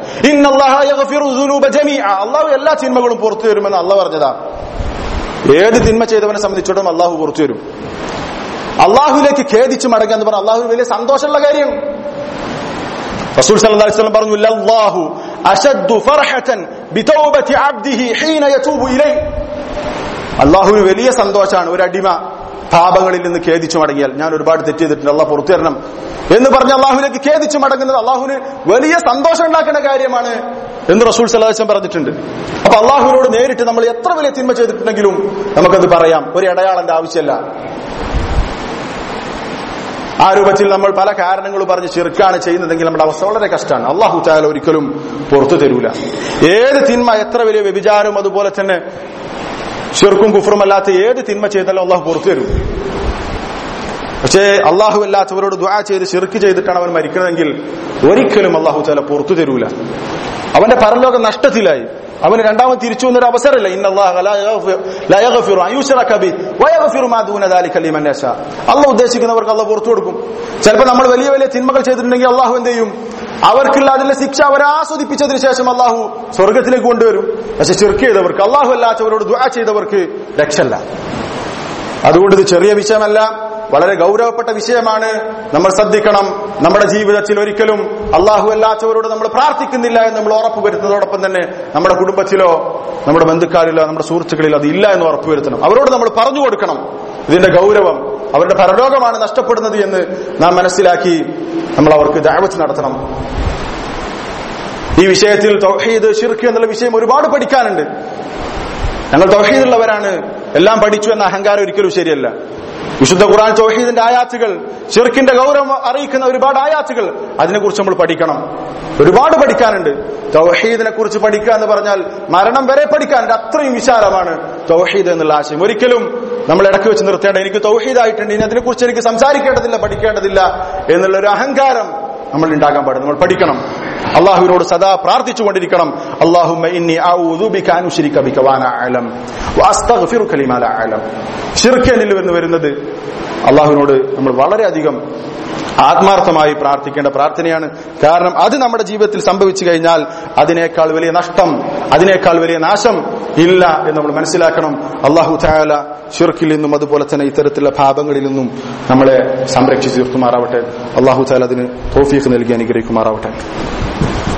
അള്ളാഹു എല്ലാ തിന്മകളും പുറത്തു വരുമെന്ന് അല്ല പറഞ്ഞതാ ഏത് തിന്മ ചെയ്തവനെ സംബന്ധിച്ചിടത്തോളം അള്ളാഹു പുറത്തു വരും അള്ളാഹുലേക്ക് ഖേദിച്ച് മടങ്ങുക എന്ന് പറഞ്ഞാൽ അള്ളാഹു വലിയ സന്തോഷമുള്ള കാര്യം റസൂൽ സല്ലല്ലാഹു അലൈഹി വസല്ലം പറഞ്ഞു ലല്ലാഹു അശദ്ദു ഫർഹതൻ ബിതൗബതി അബ്ദിഹി ഹീന യതൂബു ഇലൈഹി അള്ളാഹുവിന് വലിയ സന്തോഷമാണ് ഒരു അടിമ പാപങ്ങളിൽ നിന്ന് ഖേദിച്ചു മടങ്ങിയാൽ ഞാൻ ഒരുപാട് തെറ്റ് ചെയ്തിട്ടുണ്ട് അള്ളാഹ് പുറത്തു തരണം എന്ന് പറഞ്ഞ് അള്ളാഹുവിലേക്ക് ഖേദിച്ചു മടങ്ങുന്നത് അള്ളാഹുവിന് വലിയ സന്തോഷം ഉണ്ടാക്കുന്ന കാര്യമാണ് എന്ന് റസൂൽ സലാഹം പറഞ്ഞിട്ടുണ്ട് അപ്പൊ അള്ളാഹുവിനോട് നേരിട്ട് നമ്മൾ എത്ര വലിയ തിന്മ ചെയ്തിട്ടുണ്ടെങ്കിലും നമുക്കത് പറയാം ഒരു ഇടയാളന്റെ ആവശ്യമല്ല ആ രൂപത്തിൽ നമ്മൾ പല കാരണങ്ങൾ പറഞ്ഞ് ചെറുക്കാണ് ചെയ്യുന്നതെങ്കിൽ നമ്മുടെ അവസ്ഥ വളരെ കഷ്ടമാണ് അള്ളാഹു ചായാല ഒരിക്കലും പുറത്തു തരൂല ഏത് തിന്മ എത്ര വലിയ വ്യഭിചാരവും അതുപോലെ തന്നെ ഷിർക്കും കുഫറും അല്ലാത്ത ഏത് തിന്മ ചെയ്താലും അള്ളാഹു പുറത്തു തരും പക്ഷേ അള്ളാഹു അല്ലാത്തവരോട് ദുആ ചെയ്ത് ഷിർക്ക് ചെയ്തിട്ടാണ് അവൻ മരിക്കണമെങ്കിൽ ഒരിക്കലും അള്ളാഹു ചാല പുറത്തു തരൂല അവന്റെ പരലോകം നഷ്ടത്തിലായി അവന് രണ്ടാമത് തിരിച്ചു വന്നൊരു അവസരമില്ല അള്ളാഹ് ഉദ്ദേശിക്കുന്നവർക്ക് അള്ളാഹ് പുറത്തു കൊടുക്കും ചിലപ്പോൾ നമ്മൾ വലിയ വലിയ തിന്മകൾ ചെയ്തിട്ടുണ്ടെങ്കിൽ അള്ളാഹു എന്ത് ചെയ്യും അവർക്കുള്ള അതിന്റെ ശിക്ഷ അവരെ ആസ്വദിപ്പിച്ചതിന് ശേഷം അള്ളാഹു സ്വർഗത്തിലേക്ക് കൊണ്ടുവരും പക്ഷെ ചെറുക്ക് ചെയ്തവർക്ക് അള്ളാഹു അല്ലാത്തവരോട് ദുആ ചെയ്തവർക്ക് രക്ഷല്ല അതുകൊണ്ട് ഇത് ചെറിയ വിഷയമല്ല വളരെ ഗൗരവപ്പെട്ട വിഷയമാണ് നമ്മൾ ശ്രദ്ധിക്കണം നമ്മുടെ ജീവിതത്തിൽ ഒരിക്കലും അള്ളാഹു അല്ലാത്തവരോട് നമ്മൾ പ്രാർത്ഥിക്കുന്നില്ല എന്ന് നമ്മൾ ഉറപ്പുവരുത്തുന്നതോടൊപ്പം തന്നെ നമ്മുടെ കുടുംബത്തിലോ നമ്മുടെ ബന്ധുക്കാരിലോ നമ്മുടെ സുഹൃത്തുക്കളിലോ അത് ഇല്ല എന്ന് ഉറപ്പുവരുത്തണം അവരോട് നമ്മൾ പറഞ്ഞു കൊടുക്കണം ഇതിന്റെ ഗൗരവം അവരുടെ പരലോകമാണ് നഷ്ടപ്പെടുന്നത് എന്ന് നാം മനസ്സിലാക്കി നമ്മൾ അവർക്ക് ദാവത്ത് നടത്തണം ഈ വിഷയത്തിൽ തൗഹീദ് ഷിർക്ക് എന്നുള്ള വിഷയം ഒരുപാട് പഠിക്കാനുണ്ട് ഞങ്ങൾ തൗഹീദുള്ളവരാണ് എല്ലാം പഠിച്ചു എന്ന അഹങ്കാരം ഒരിക്കലും ശരിയല്ല വിശുദ്ധ ഖുർആൻ തൗഹീദിന്റെ ആയാത്തുകൾ ഷിർക്കിന്റെ ഗൗരവം അറിയിക്കുന്ന ഒരുപാട് ആയാത്തുകൾ അതിനെക്കുറിച്ച് നമ്മൾ പഠിക്കണം ഒരുപാട് പഠിക്കാനുണ്ട് തൗഹീദിനെ കുറിച്ച് പഠിക്കുക എന്ന് പറഞ്ഞാൽ മരണം വരെ പഠിക്കാനുണ്ട് അത്രയും വിശാലമാണ് തൗഹീദ് എന്നുള്ള ആശയം ഒരിക്കലും നമ്മൾ ഇടയ്ക്ക് വെച്ച് നിർത്തേണ്ട എനിക്ക് തൗഹീദായിട്ടുണ്ട് ഇനി അതിനെക്കുറിച്ച് എനിക്ക് സംസാരിക്കേണ്ടതില്ല പഠിക്കേണ്ടതില്ല എന്നുള്ള ഒരു അഹങ്കാരം നമ്മൾ ഉണ്ടാകാൻ പാടില്ല നമ്മൾ പഠിക്കണം അള്ളാഹുവിനോട് സദാ പ്രാർത്ഥിച്ചുകൊണ്ടിരിക്കണം അള്ളാഹുമ്മ ഇന്നി അഊദു ബിക അൻ ഉശ്രിക ബിക വാന അഅലം വഅസ്തഗ്ഫിറുക ലിമാ ലാ അഅലം ശിർക്ക് എന്നിൽ നിന്ന് വരുന്നത് അള്ളാഹുവിനോട് നമ്മൾ വളരെയധികം ആത്മാർത്ഥമായി പ്രാർത്ഥിക്കേണ്ട പ്രാർത്ഥനയാണ് കാരണം അത് നമ്മുടെ ജീവിതത്തിൽ സംഭവിച്ചു കഴിഞ്ഞാൽ അതിനേക്കാൾ വലിയ നഷ്ടം അതിനേക്കാൾ വലിയ നാശം ഇല്ല എന്ന് നമ്മൾ മനസ്സിലാക്കണം അള്ളാഹു തായാല ഷിർക്കിൽ നിന്നും അതുപോലെ തന്നെ ഇത്തരത്തിലുള്ള പാപങ്ങളിൽ നിന്നും നമ്മളെ സംരക്ഷിച്ചു തീർത്തുമാറാവട്ടെ അള്ളാഹു താല അതിന് തോഫീഖ് നൽകി അനുഗ്രഹിക്കുമാറാവട്ടെ